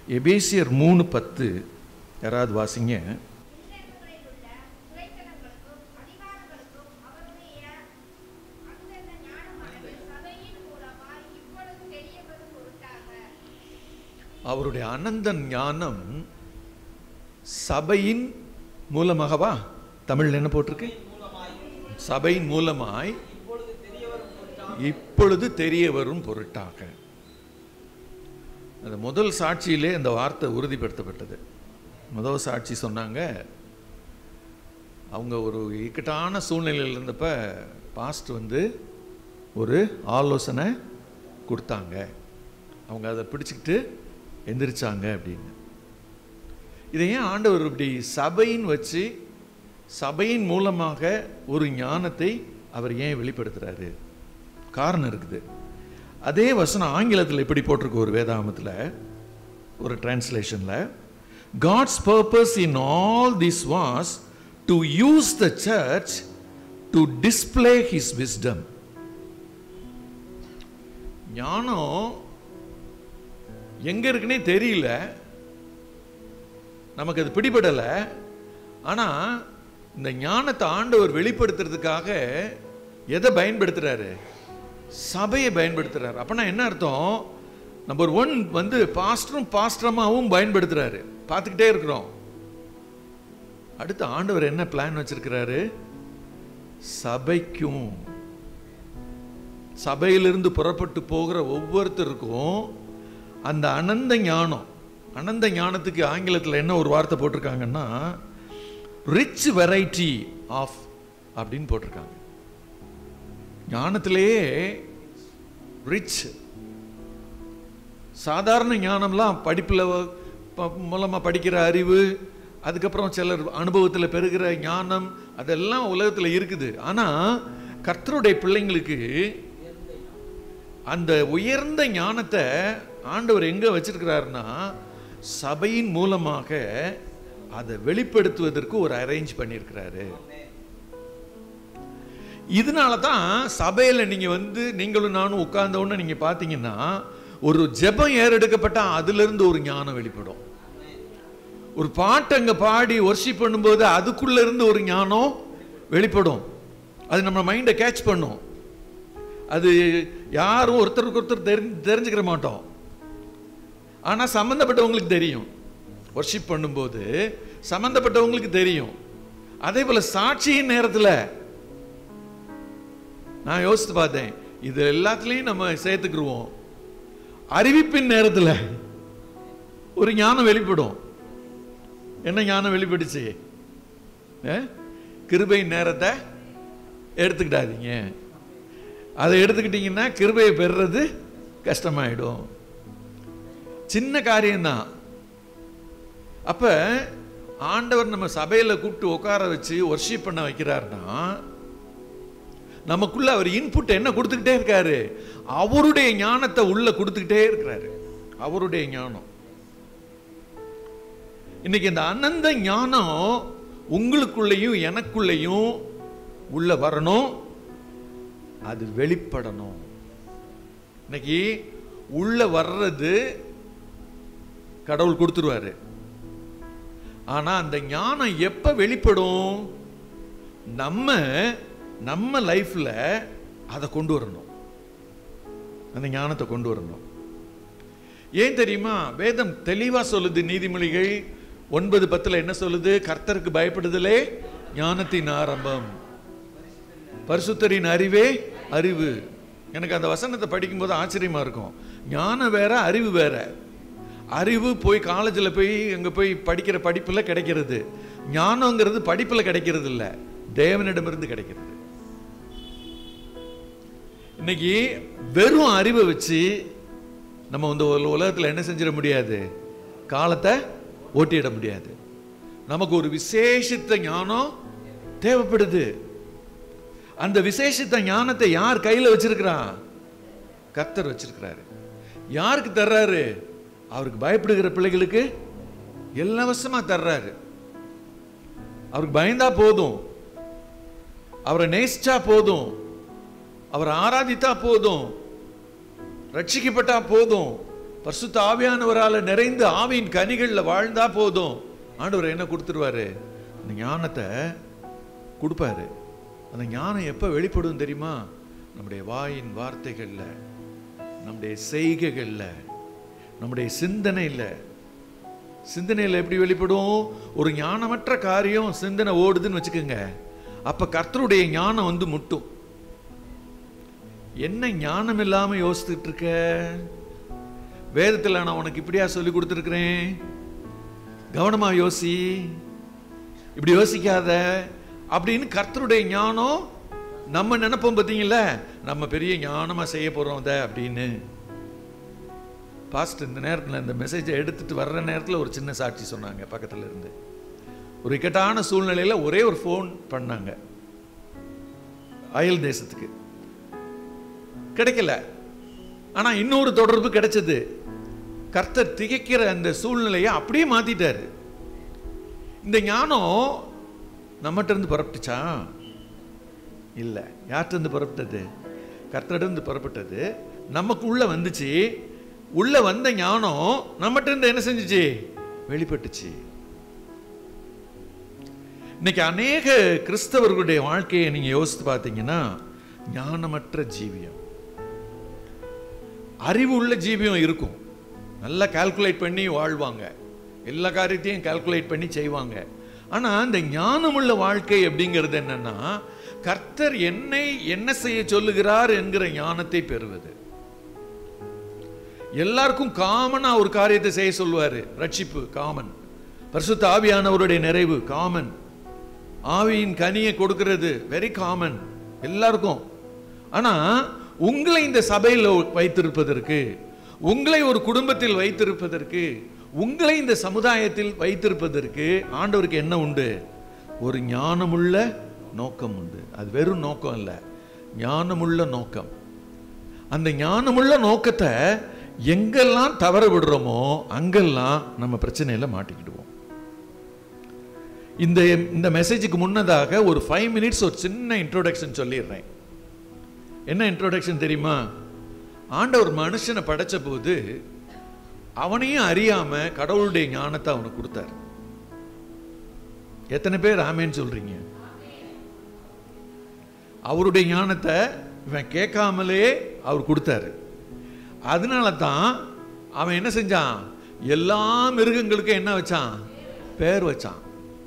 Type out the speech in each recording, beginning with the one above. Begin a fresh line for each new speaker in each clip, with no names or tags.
எபேசியர் மூணு பத்து யாராவது வாசிங்க
விண்ணகங்களில் உள்ள துரைத்தனங்களுக்கும் அதிகாரங்களுக்கும் அவருடைய அந்தந்த ஞானமானது சபையின் மூலமாய் இப்பொழுது தெரிய வரும் பொருட்டாக
அவருடைய அனந்த ஞானம் சபையின் மூலமாகவா தமிழ்ல என்ன போட்டிருக்கு சபையின் மூலமாய் இப்பொழுது தெரிய வரும் பொருட்டாக அந்த முதல் சாட்சியிலே அந்த வார்த்தை உறுதிப்படுத்தப்பட்டது முதல் சாட்சி சொன்னாங்க அவங்க ஒரு இக்கட்டான சூழ்நிலையில் இருந்தப்ப பாஸ்ட் வந்து ஒரு ஆலோசனை கொடுத்தாங்க அவங்க அதை பிடிச்சிக்கிட்டு எந்திரிச்சாங்க அப்படின்னு இதை ஏன் ஆண்டவர் இப்படி சபையின் வச்சு சபையின் மூலமாக ஒரு ஞானத்தை அவர் ஏன் வெளிப்படுத்துறாரு காரணம் இருக்குது அதே வசனம் ஆங்கிலத்தில் இப்படி போட்டிருக்கு ஒரு வேதாகமத்தில் ஒரு டிரான்ஸ்லேஷனில் God's purpose in all this was to use the church to display his wisdom ஞானம் எங்க இருக்குன்னே தெரியல நமக்கு அது பிடிபடலை ஆனா இந்த ஞானத்தை ஆண்டவர் வெளிப்படுத்துறதுக்காக எதை பயன்படுத்துறாரு சபையை பயன்படுத்துறாரு அப்பனா என்ன அர்த்தம் நம்பர் ஒன் வந்து பாஸ்டரும் பாஸ்டரமாவும் பயன்படுத்துறாரு பார்த்துக்கிட்டே இருக்கிறோம் அடுத்து ஆண்டவர் என்ன பிளான் வச்சிருக்கிறாரு சபைக்கும் சபையிலிருந்து புறப்பட்டு போகிற ஒவ்வொருத்தருக்கும் அந்த அனந்த ஞானம் அனந்த ஞானத்துக்கு ஆங்கிலத்தில் என்ன ஒரு வார்த்தை போட்டிருக்காங்கன்னா ரிச் வெரைட்டி ஆஃப் அப்படின்னு போட்டிருக்காங்க ஞானத்திலேயே ரிச் சாதாரண ஞானம்லாம் படிப்பில் மூலமாக படிக்கிற அறிவு அதுக்கப்புறம் சிலர் அனுபவத்தில் பெறுகிற ஞானம் அதெல்லாம் உலகத்தில் இருக்குது ஆனால் கர்த்தருடைய பிள்ளைங்களுக்கு அந்த உயர்ந்த ஞானத்தை ஆண்டவர் எங்க வச்சிருக்கிறாருன்னா சபையின் மூலமாக அதை வெளிப்படுத்துவதற்கு ஒரு அரேஞ்ச் பண்ணியிருக்கிறாரு இதனால தான் சபையில் நீங்க வந்து நீங்களும் நானும் உட்கார்ந்த உடனே நீங்க பார்த்தீங்கன்னா ஒரு ஜெபம் ஏறெடுக்கப்பட்டா அதுல இருந்து ஒரு ஞானம் வெளிப்படும் ஒரு பாட்டு அங்க பாடி ஒர்ஷிப் பண்ணும்போது அதுக்குள்ள இருந்து ஒரு ஞானம் வெளிப்படும் அது நம்ம மைண்டை கேட்ச் பண்ணும் அது யாரும் ஒருத்தருக்கு ஒருத்தர் தெரிஞ்சு தெரிஞ்சுக்கிற மாட்டோம் ஆனா சம்பந்தப்பட்டவங்களுக்கு தெரியும் ஒர்ஷிப் பண்ணும்போது சம்பந்தப்பட்டவங்களுக்கு தெரியும் அதே போல சாட்சியின் நேரத்தில் நான் யோசித்து பார்த்தேன் இது எல்லாத்துலேயும் நம்ம சேர்த்துக்கிருவோம் அறிவிப்பின் நேரத்தில் ஒரு ஞானம் வெளிப்படும் என்ன ஞானம் வெளிப்படுச்சு ஆ? கிருபையின் நேரத்தை எடுத்துக்கிடாதீங்க அதை எடுத்துக்கிட்டீங்கன்னா கிருபையை பெறுறது கஷ்டமாயிடும் சின்ன காரியம்தான் அப்ப ஆண்டவர் நம்ம சபையில கூப்பிட்டு உட்கார வச்சு ஒர்ஷிப் பண்ண வைக்கிறாருன்னா நமக்குள்ள அவர் இன்புட் என்ன கொடுத்துக்கிட்டே இருக்காரு அவருடைய ஞானத்தை உள்ள கொடுத்துக்கிட்டே இருக்கிறாரு அவருடைய ஞானம் இன்னைக்கு இந்த அனந்த ஞானம் உங்களுக்குள்ளேயும் எனக்குள்ளேயும் உள்ள வரணும் அது வெளிப்படணும் இன்னைக்கு உள்ள வர்றது கடவுள் கொடுத்துருவாரு ஆனா அந்த ஞானம் எப்ப வெளிப்படும் நம்ம நம்ம லைஃப்ல அதை கொண்டு வரணும் அந்த ஞானத்தை கொண்டு வரணும் ஏன் தெரியுமா வேதம் தெளிவா சொல்லுது நீதிமொழிகள் ஒன்பது பத்துல என்ன சொல்லுது கர்த்தருக்கு பயப்படுதலே ஞானத்தின் ஆரம்பம் பரிசுத்தரின் அறிவே அறிவு எனக்கு அந்த வசனத்தை படிக்கும்போது ஆச்சரியமா இருக்கும் ஞானம் வேற அறிவு வேற அறிவு போய் காலேஜில் போய் அங்கே போய் படிக்கிற படிப்பில் கிடைக்கிறது ஞானங்கிறது படிப்பில் கிடைக்கிறது இல்லை தேவனிடமிருந்து கிடைக்கிறது இன்னைக்கு வெறும் அறிவை வச்சு நம்ம இந்த உல- உலகத்துல என்ன செஞ்சிட முடியாது காலத்தை ஓட்டிட முடியாது நமக்கு ஒரு விசேஷித்த ஞானம் தேவைப்படுது அந்த விசேஷித்த ஞானத்தை யார் கையில வச்சிருக்கிறா கர்த்தர் வச்சிருக்கிறாரு யாருக்கு தர்றாரு அவருக்கு பயப்படுகிற பிள்ளைகளுக்கு இலவசமா தர்றாரு அவருக்கு பயந்தா போதும் அவரை நேசிச்சா போதும் அவரை ஆராதித்தா போதும் ரட்சிக்கப்பட்டா போதும் பரிசுத்த ஆவியானவரால நிறைந்து ஆவியின் கனிகள்ல வாழ்ந்தா போதும் ஆண்டவர் என்ன கொடுத்துருவாரு அந்த ஞானத்தை கொடுப்பாரு அந்த ஞானம் எப்ப வெளிப்படும் தெரியுமா நம்முடைய வாயின் வார்த்தைகள்ல நம்முடைய செய்கைகள்ல நம்முடைய சிந்தனையில சிந்தனையில் எப்படி வெளிப்படும் ஒரு ஞானமற்ற காரியம் சிந்தனை ஓடுதுன்னு வச்சுக்கோங்க அப்ப கர்த்தருடைய ஞானம் வந்து முட்டும் என்ன ஞானம் இல்லாம யோசித்துட்டு இருக்க வேதத்தில் நான் உனக்கு இப்படியா சொல்லி கொடுத்துருக்கிறேன் கவனமா யோசி இப்படி யோசிக்காத அப்படின்னு கர்த்தருடைய ஞானம் நம்ம நினைப்போம் பார்த்தீங்களா நம்ம பெரிய ஞானமா செய்ய போறோம் அதை அப்படின்னு பாஸ்ட் இந்த நேரத்தில் இந்த மெசேஜை எடுத்துட்டு வர்ற நேரத்தில் ஒரு சின்ன சாட்சி சொன்னாங்க பக்கத்துல இருந்து ஒரு இக்கட்டான சூழ்நிலையில ஒரே ஒரு ஃபோன் பண்ணாங்க அயல் தேசத்துக்கு கிடைக்கல ஆனா இன்னொரு தொடர்பு கிடைச்சது கர்த்தர் திகைக்கிற அந்த சூழ்நிலையை அப்படியே மாத்திட்டாரு இந்த ஞானம் நம்மகிட்ட இருந்து புறப்பட்டுச்சா இல்லை யார்கிட்ட இருந்து புறப்பட்டது கர்த்தர்ட்ட இருந்து புறப்பட்டது நமக்குள்ள வந்துச்சு உள்ள வந்த ஞானம் நம்மகிட்ட இருந்து என்ன செஞ்சுச்சு வெளிப்பட்டுச்சு இன்னைக்கு அநேக கிறிஸ்தவர்களுடைய வாழ்க்கையை நீங்க யோசித்து பார்த்தீங்கன்னா ஞானமற்ற ஜீவியம் அறிவு உள்ள ஜீவியம் இருக்கும் நல்லா கால்குலேட் பண்ணி வாழ்வாங்க எல்லா காரியத்தையும் கால்குலேட் பண்ணி செய்வாங்க ஆனா இந்த ஞானமுள்ள வாழ்க்கை அப்படிங்கிறது என்னன்னா கர்த்தர் என்னை என்ன செய்ய சொல்லுகிறார் என்கிற ஞானத்தை பெறுவது எல்லாருக்கும் காமனா ஒரு காரியத்தை செய்ய சொல்லுவாரு ரட்சிப்பு காமன் பரிசுத்த ஆவியானவருடைய நிறைவு காமன் ஆவியின் கனியை கொடுக்கிறது வெரி காமன் எல்லாருக்கும் ஆனா உங்களை இந்த சபையில் வைத்திருப்பதற்கு உங்களை ஒரு குடும்பத்தில் வைத்திருப்பதற்கு உங்களை இந்த சமுதாயத்தில் வைத்திருப்பதற்கு ஆண்டவருக்கு என்ன உண்டு ஒரு ஞானமுள்ள நோக்கம் உண்டு அது வெறும் நோக்கம் இல்ல ஞானமுள்ள நோக்கம் அந்த ஞானமுள்ள நோக்கத்தை எங்கெல்லாம் தவற விடுறோமோ அங்கெல்லாம் நம்ம பிரச்சனையில மாட்டிக்கிடுவோம் இந்த இந்த மெசேஜுக்கு முன்னதாக ஒரு ஃபைவ் மினிட்ஸ் ஒரு சின்ன இன்ட்ரோடக்ஷன் சொல்லிடுறேன் என்ன இன்ட்ரோடக்ஷன் தெரியுமா ஆண்டவர் மனுஷனை படைச்ச போது அவனையும் அறியாம கடவுளுடைய ஞானத்தை அவனுக்கு கொடுத்தார் எத்தனை பேர் ஆமேன்னு சொல்றீங்க அவருடைய ஞானத்தை இவன் கேட்காமலே அவர் கொடுத்தாரு அதனால தான் அவன் என்ன செஞ்சான் எல்லா மிருகங்களுக்கும் என்ன வச்சான் பேர் வச்சான்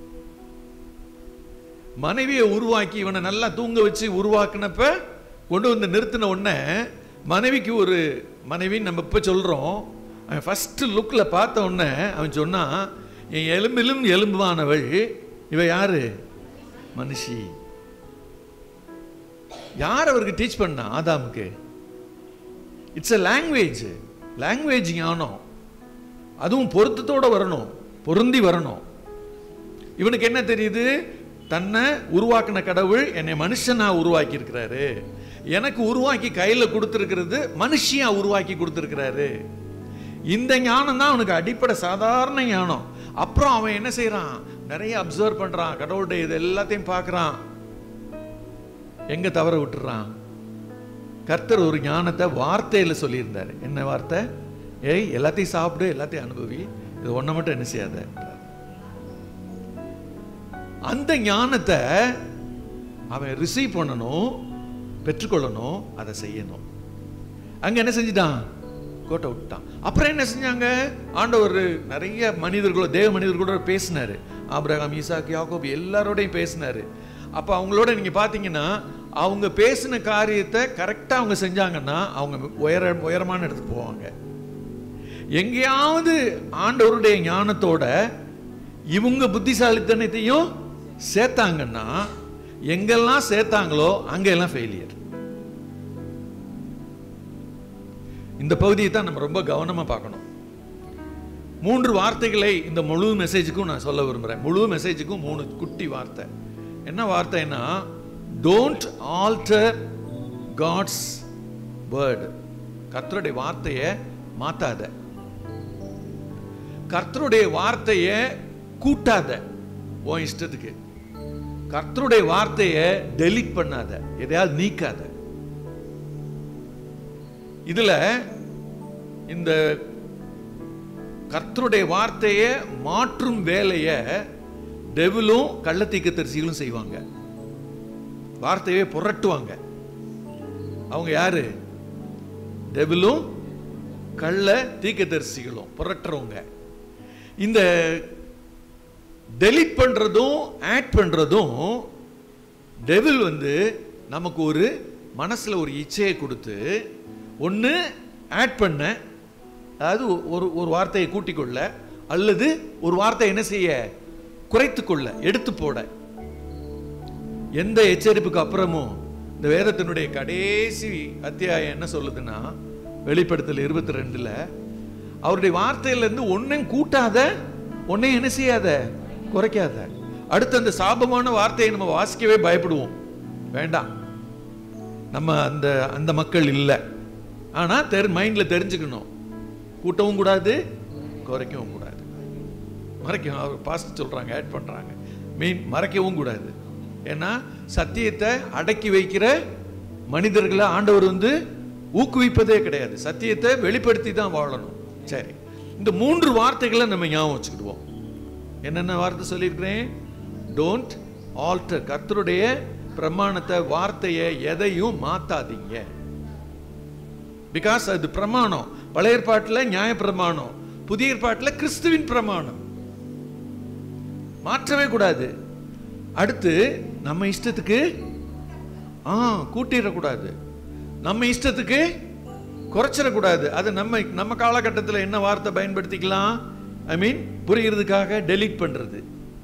மனைவியை உருவாக்கி இவனை நல்லா தூங்க வச்சு உருவாக்குனப்ப கொண்டு வந்து நிறுத்தின உடனே மனைவிக்கு ஒரு மனைவின்னு நம்ம இப்போ சொல்கிறோம் அவன் ஃபஸ்ட்டு லுக்கில் பார்த்த உடனே அவன் சொன்னான் என் எலும்பிலும் எலும்பானவள் இவ யாரு மனுஷி யார் அவருக்கு டீச் பண்ணா ஆதாமுக்கு இட்ஸ் a லாங்குவேஜ் லாங்குவேஜ் ஞானம் அதுவும் பொருத்தத்தோட வரணும் பொருந்தி வரணும் இவனுக்கு என்ன தெரியுது தன்னை உருவாக்கின கடவுள் என்னை மனுஷனா உருவாக்கி இருக்கிறாரு எனக்கு உருவாக்கி கையில கொடுத்துருக்கிறது மனுஷியா உருவாக்கி கொடுத்துருக்கிறாரு இந்த ஞானம் தான் அவனுக்கு அடிப்படை சாதாரண ஞானம் அப்புறம் அவன் என்ன செய்றான் நிறைய அப்சர்வ் பண்றான் கடவுளுடைய இது எல்லாத்தையும் பார்க்கறான் எங்க தவற விட்டுறான் கர்த்தர் ஒரு ஞானத்தை வார்த்தையில சொல்லியிருந்தாரு என்ன வார்த்தை ஏய் எல்லாத்தையும் சாப்பிடு எல்லாத்தையும் அனுபவி இது ஒன்றை மட்டும் என்ன செய்யாத அந்த ஞானத்தை அவன் ரிசீவ் பண்ணணும் பெற்றுக்கொள்ளணும் அதை செய்யணும் அங்க என்ன செஞ்சிட்டான் கோட்டை விட்டான் அப்புறம் என்ன செஞ்சாங்க ஆண்டவர் நிறைய மனிதர்களோ தேவ மனிதர்களோட பேசினாரு ஆபிரகாம் ஈசாக் யாக்கோப் எல்லாரோடையும் பேசினாரு அப்ப அவங்களோட நீங்க பாத்தீங்கன்னா அவங்க பேசின காரியத்தை கரெக்டா அவங்க செஞ்சாங்கன்னா அவங்க உயர உயரமான இடத்துக்கு போவாங்க எங்கேயாவது ஆண்டவருடைய ஞானத்தோட இவங்க புத்திசாலித்தனத்தையும் சேர்த்தாங்கன்னா எங்கெல்லாம் சேர்த்தாங்களோ அங்கெல்லாம் ஃபெயிலியர் இந்த பகுதியை தான் நம்ம ரொம்ப கவனமா பார்க்கணும் மூன்று வார்த்தைகளை இந்த முழு மெசேஜுக்கும் நான் சொல்ல விரும்புறேன் முழு மெசேஜுக்கும் மூணு குட்டி வார்த்தை என்ன வார்த்தைன்னா டோன்ட் ஆல்டர் காட்ஸ் வேர்டு கர்த்தருடைய வார்த்தையை மாத்தாத கர்த்தருடைய வார்த்தையை கூட்டாத உன் இஷ்டத்துக்கு கர்த்தருடைய வார்த்தையை டெலீட் பண்ணாத எதையாவது நீக்காத இதுல இந்த கர்த்தருடைய வார்த்தையை மாற்றும் வேலையை டெவிலும் கள்ளத்தீக்க தரிசிகளும் செய்வாங்க வார்த்தையை புரட்டுவாங்க அவங்க யாரு டெவிலும் கள்ள தீக்கதரிசிகளும் புரட்டுறவங்க இந்த டெலிட் பண்றதும் ஆட் பண்றதும் டெவில் வந்து நமக்கு ஒரு மனசுல ஒரு இச்சையை கொடுத்து ஒன்று ஆட் பண்ண அதாவது ஒரு ஒரு வார்த்தையை கூட்டிக் கொள்ள அல்லது ஒரு வார்த்தை என்ன செய்ய குறைத்து கொள்ள எடுத்து போட எந்த எச்சரிப்புக்கு அப்புறமும் இந்த வேதத்தினுடைய கடைசி அத்தியாயம் என்ன சொல்லுதுன்னா வெளிப்படுத்தல் இருபத்தி ரெண்டுல அவருடைய வார்த்தையில இருந்து ஒன்னையும் கூட்டாத ஒன்னையும் என்ன செய்யாத குறைக்காத அடுத்து அந்த சாபமான வார்த்தையை நம்ம வாசிக்கவே பயப்படுவோம் வேண்டாம் நம்ம அந்த அந்த மக்கள் இல்லை ஆனா தெரி மைண்ட்ல தெரிஞ்சுக்கணும் கூட்டவும் கூடாது குறைக்கவும் கூடாது மறைக்கும் அவர் பாஸ்ட் சொல்றாங்க ஆட் பண்றாங்க மீன் மறைக்கவும் கூடாது ஏன்னா சத்தியத்தை அடக்கி வைக்கிற மனிதர்களை ஆண்டவர் வந்து ஊக்குவிப்பதே கிடையாது சத்தியத்தை வெளிப்படுத்தி தான் வாழணும் சரி இந்த மூன்று வார்த்தைகளை நம்ம ஞாபகம் வச்சுக்கிடுவோம் என்னென்ன வார்த்தை சொல்லியிருக்கிறேன் டோன்ட் ஆல்டர் கர்த்தருடைய பிரமாணத்தை வார்த்தையை எதையும் மாத்தாதீங்க பிகாஸ் அது பிரமாணம் பழைய ஏற்பாட்டில் நியாய பிரமாணம் புதிய ஏற்பாட்டில் கிறிஸ்துவின் பிரமாணம் மாற்றவே கூடாது அடுத்து நம்ம இஷ்டத்துக்கு ஆ கூட்டிடக்கூடாது நம்ம இஷ்டத்துக்கு குறைச்சிடக்கூடாது அது நம்ம நம்ம காலகட்டத்தில் என்ன வார்த்தை பயன்படுத்திக்கலாம் ஐ மீன் புரிகிறதுக்காக டெலீட் பண்ணுறது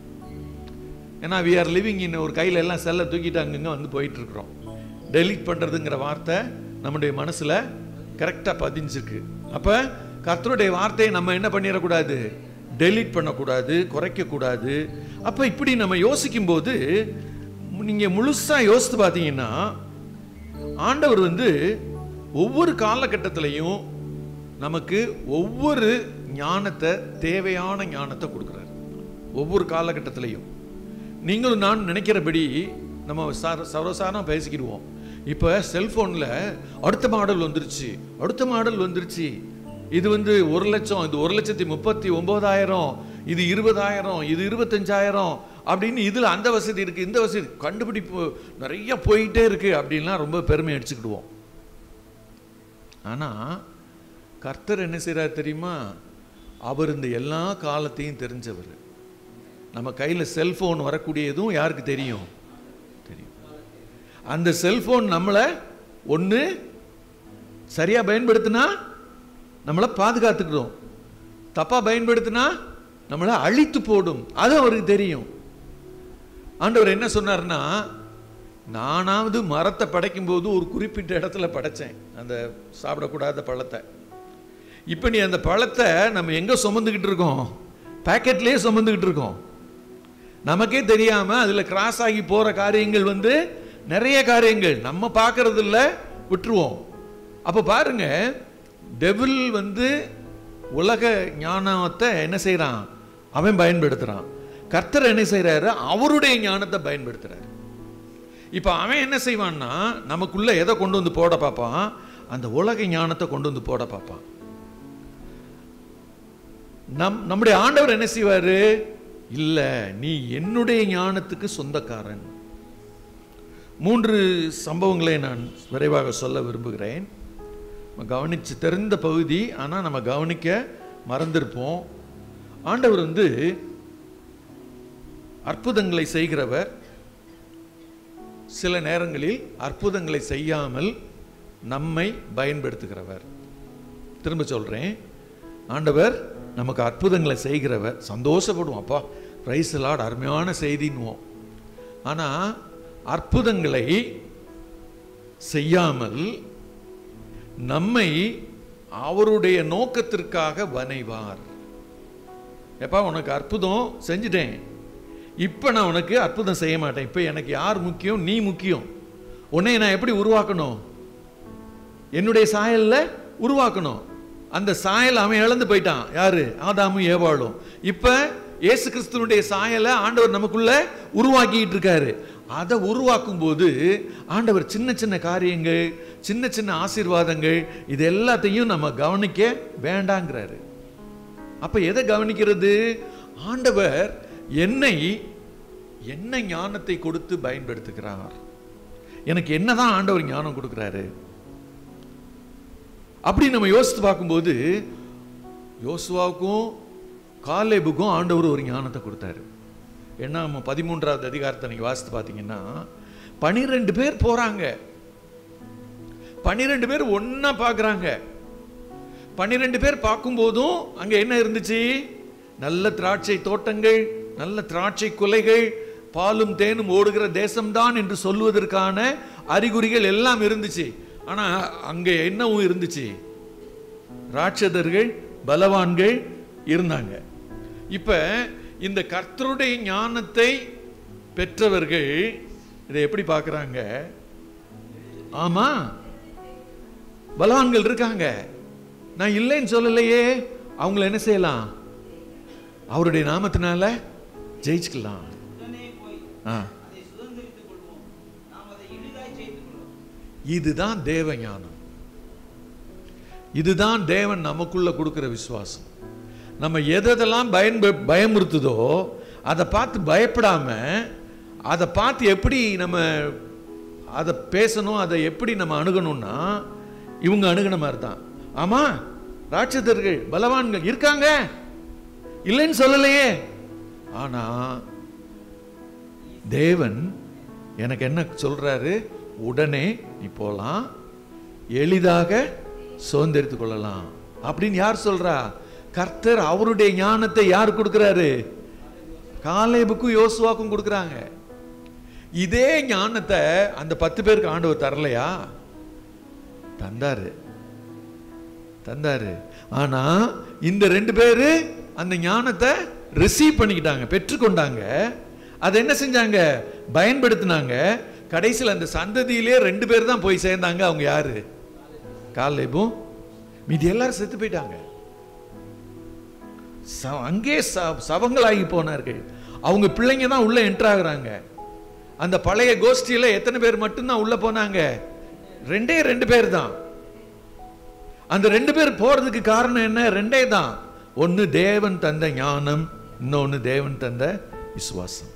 ஏன்னா வி ஆர் லிவிங் இன் ஒரு கையில் எல்லாம் செல்லை தூக்கிட்டு அங்கங்கே வந்து போயிட்டு இருக்கிறோம் டெலீட் பண்ணுறதுங்கிற வார்த்தை நம்முடைய மனசில் கரெக்டாக பதிஞ்சிருக்கு அப்போ கர்த்தருடைய வார்த்தையை நம்ம என்ன பண்ணிடக்கூடாது டெலீட் பண்ணக்கூடாது குறைக்கக்கூடாது அப்போ இப்படி நம்ம யோசிக்கும்போது நீங்கள் முழுசாக யோசித்து பார்த்தீங்கன்னா ஆண்டவர் வந்து ஒவ்வொரு காலகட்டத்திலையும் நமக்கு ஒவ்வொரு ஞானத்தை தேவையான ஞானத்தை கொடுக்குறாரு ஒவ்வொரு காலகட்டத்திலையும் நீங்களும் நான் நினைக்கிறபடி நம்ம சர சர்வசாரம் பேசிக்கிடுவோம் இப்போ செல்ஃபோனில் அடுத்த மாடல் வந்துருச்சு அடுத்த மாடல் வந்துருச்சு இது வந்து ஒரு லட்சம் இது ஒரு லட்சத்தி முப்பத்தி ஒன்பதாயிரம் இது இருபதாயிரம் இது இருபத்தஞ்சாயிரம் அப்படின்னு இதில் அந்த வசதி இருக்குது இந்த வசதி கண்டுபிடிப்பு நிறைய போயிட்டே இருக்கு அப்படின்லாம் ரொம்ப பெருமை அடிச்சுக்கிடுவோம் ஆனால் கர்த்தர் என்ன செய்கிறார் தெரியுமா அவர் இந்த எல்லா காலத்தையும் தெரிஞ்சவர் நம்ம கையில் செல்ஃபோன் வரக்கூடியதும் யாருக்கு தெரியும் தெரியும் அந்த செல்ஃபோன் நம்மளை ஒன்று சரியாக பயன்படுத்தினா நம்மளை பாதுகாத்துக்கிறோம் தப்பாக பயன்படுத்தினா நம்மளை அழித்து போடும் அது அவருக்கு தெரியும் ஆண்டவர் என்ன சொன்னார்னா நானாவது மரத்தை படைக்கும் போது ஒரு குறிப்பிட்ட இடத்துல படைச்சேன் அந்த சாப்பிடக்கூடாத பழத்தை இப்போ நீ அந்த பழத்தை நம்ம எங்கே சுமந்துக்கிட்டு இருக்கோம் பேக்கெட்லேயே சுமந்துக்கிட்டு இருக்கோம் நமக்கே தெரியாமல் அதில் கிராஸ் ஆகி போகிற காரியங்கள் வந்து நிறைய காரியங்கள் நம்ம பார்க்கறது இல்ல விட்டுருவோம் அப்போ பாருங்க டெவில் வந்து உலக ஞானத்தை என்ன செய்கிறான் அவன் பயன்படுத்துகிறான் கர்த்தர் என்ன செய்கிறாரு அவருடைய ஞானத்தை பயன்படுத்துகிறார் இப்போ அவன் என்ன செய்வான்னா நமக்குள்ள எதை கொண்டு வந்து போட பார்ப்பான் அந்த உலக ஞானத்தை கொண்டு வந்து போட பார்ப்பான் நம் நம்முடைய ஆண்டவர் என்ன செய்வாரு இல்ல நீ என்னுடைய ஞானத்துக்கு சொந்தக்காரன் மூன்று சம்பவங்களை நான் விரைவாக சொல்ல விரும்புகிறேன் நம்ம கவனிச்சு தெரிந்த பகுதி ஆனால் நம்ம கவனிக்க மறந்திருப்போம் ஆண்டவர் வந்து அற்புதங்களை செய்கிறவர் சில நேரங்களில் அற்புதங்களை செய்யாமல் நம்மை பயன்படுத்துகிறவர் திரும்ப சொல்றேன் ஆண்டவர் நமக்கு அற்புதங்களை செய்கிறவர் சந்தோஷப்படுவோம் அப்பா பிரைஸ் லார்ட் அருமையான செய்தின்னுவோம் ஆனால் அற்புதங்களை செய்யாமல் நம்மை அவருடைய நோக்கத்திற்காக வனைவார் எப்பா உனக்கு அற்புதம் செஞ்சுட்டேன் இப்போ நான் உனக்கு அற்புதம் செய்ய மாட்டேன் இப்போ எனக்கு யார் முக்கியம் நீ முக்கியம் உன்னை நான் எப்படி உருவாக்கணும் என்னுடைய சாயல்ல உருவாக்கணும் அந்த சாயல் அவன் இழந்து போயிட்டான் யாரு ஆதாமும் ஏவாளும் இப்ப இயேசு கிறிஸ்துவனுடைய சாயலை ஆண்டவர் நமக்குள்ள உருவாக்கிட்டு இருக்காரு அதை உருவாக்கும் போது ஆண்டவர் சின்ன சின்ன காரியங்கள் சின்ன சின்ன ஆசீர்வாதங்கள் இது எல்லாத்தையும் நம்ம கவனிக்க வேண்டாங்கிறாரு அப்ப எதை கவனிக்கிறது ஆண்டவர் என்னை என்ன ஞானத்தை கொடுத்து பயன்படுத்துகிறார் எனக்கு என்னதான் ஆண்டவர் ஞானம் கொடுக்கிறாரு அப்படி நம்ம யோசித்து பார்க்கும்போது யோசுவாவுக்கும் காலேபுக்கும் ஆண்டவர் ஒரு ஞானத்தை கொடுத்தாரு ஏன்னா நம்ம பதிமூன்றாவது அதிகாரத்தை நீங்க வாசித்து பார்த்தீங்கன்னா பனிரெண்டு பேர் போறாங்க பன்னிரெண்டு பேர் ஒண்ணா பார்க்கறாங்க பன்னிரெண்டு பேர் பார்க்கும்போதும் அங்க என்ன இருந்துச்சு நல்ல திராட்சை தோட்டங்கள் நல்ல திராட்சை குலைகள் பாலும் தேனும் ஓடுகிற தேசம்தான் என்று சொல்வதற்கான அறிகுறிகள் எல்லாம் இருந்துச்சு ஆனா அங்க என்னவும் இருந்துச்சு ராட்சதர்கள் பலவான்கள் இருந்தாங்க இப்ப இந்த கர்த்தருடைய ஞானத்தை பெற்றவர்கள் இதை எப்படி பார்க்கறாங்க ஆமா பலவான்கள் இருக்காங்க நான் இல்லைன்னு சொல்லலையே அவங்கள என்ன செய்யலாம் அவருடைய நாமத்தினால ஜெயிச்சுக்கலாம்
உடனே போய்
ஆ
அதை சுதந்திரித்துக் கொள்வோம் நாம் அதை எளிதாய் செய்து கொள்வோம்
இதுதான் தேவ ஞானம் இதுதான் தேவன் நமக்குள்ள கொடுக்கிற விசுவாசம் நம்ம எதெல்லாம் பயன் பயமுறுத்துதோ அதை பார்த்து பயப்படாம அதை பார்த்து எப்படி நம்ம அதை பேசணும் அதை எப்படி நம்ம அணுகணும்னா இவங்க அணுகுன மாதிரி தான் ஆமா ராட்சதர்கள் பலவான்கள் இருக்காங்க இல்லைன்னு சொல்லலையே ஆனா தேவன் எனக்கு என்ன சொல்றாரு உடனே நீ போலாம் எளிதாக சுதந்திரித்துக் கொள்ளலாம் அப்படின்னு யார் சொல்றா கர்த்தர் அவருடைய ஞானத்தை யார் கொடுக்கிறாரு காலேபுக்கும் யோசுவாக்கும் கொடுக்குறாங்க இதே ஞானத்தை அந்த பத்து பேருக்கு ஆண்டவர் தரலையா தந்தாரு தந்தாரு ஆனா இந்த ரெண்டு பேரு அந்த ஞானத்தை ரிசீவ் பண்ணிக்கிட்டாங்க பெற்றுக்கொண்டாங்க அதை என்ன செஞ்சாங்க பயன்படுத்தினாங்க கடைசியில் அந்த சந்ததியிலே ரெண்டு பேர் தான் போய் சேர்ந்தாங்க அவங்க யாரு காலேபும் மீதி எல்லாரும் செத்து போயிட்டாங்க ச- அங்கே ச- சவங்களாகி போனார்கள் அவங்க பிள்ளைங்க தான் உள்ள என்டர் ஆகுறாங்க அந்த பழைய கோஷ்டியில எத்தனை பேர் மட்டும்தான் உள்ள போனாங்க ரெண்டே ரெண்டு பேர் தான் அந்த ரெண்டு பேர் போறதுக்கு காரணம் என்ன ரெண்டே தான் ஒன்னு தேவன் தந்த ஞானம் இன்னொன்னு தேவன் தந்த விசுவாசம்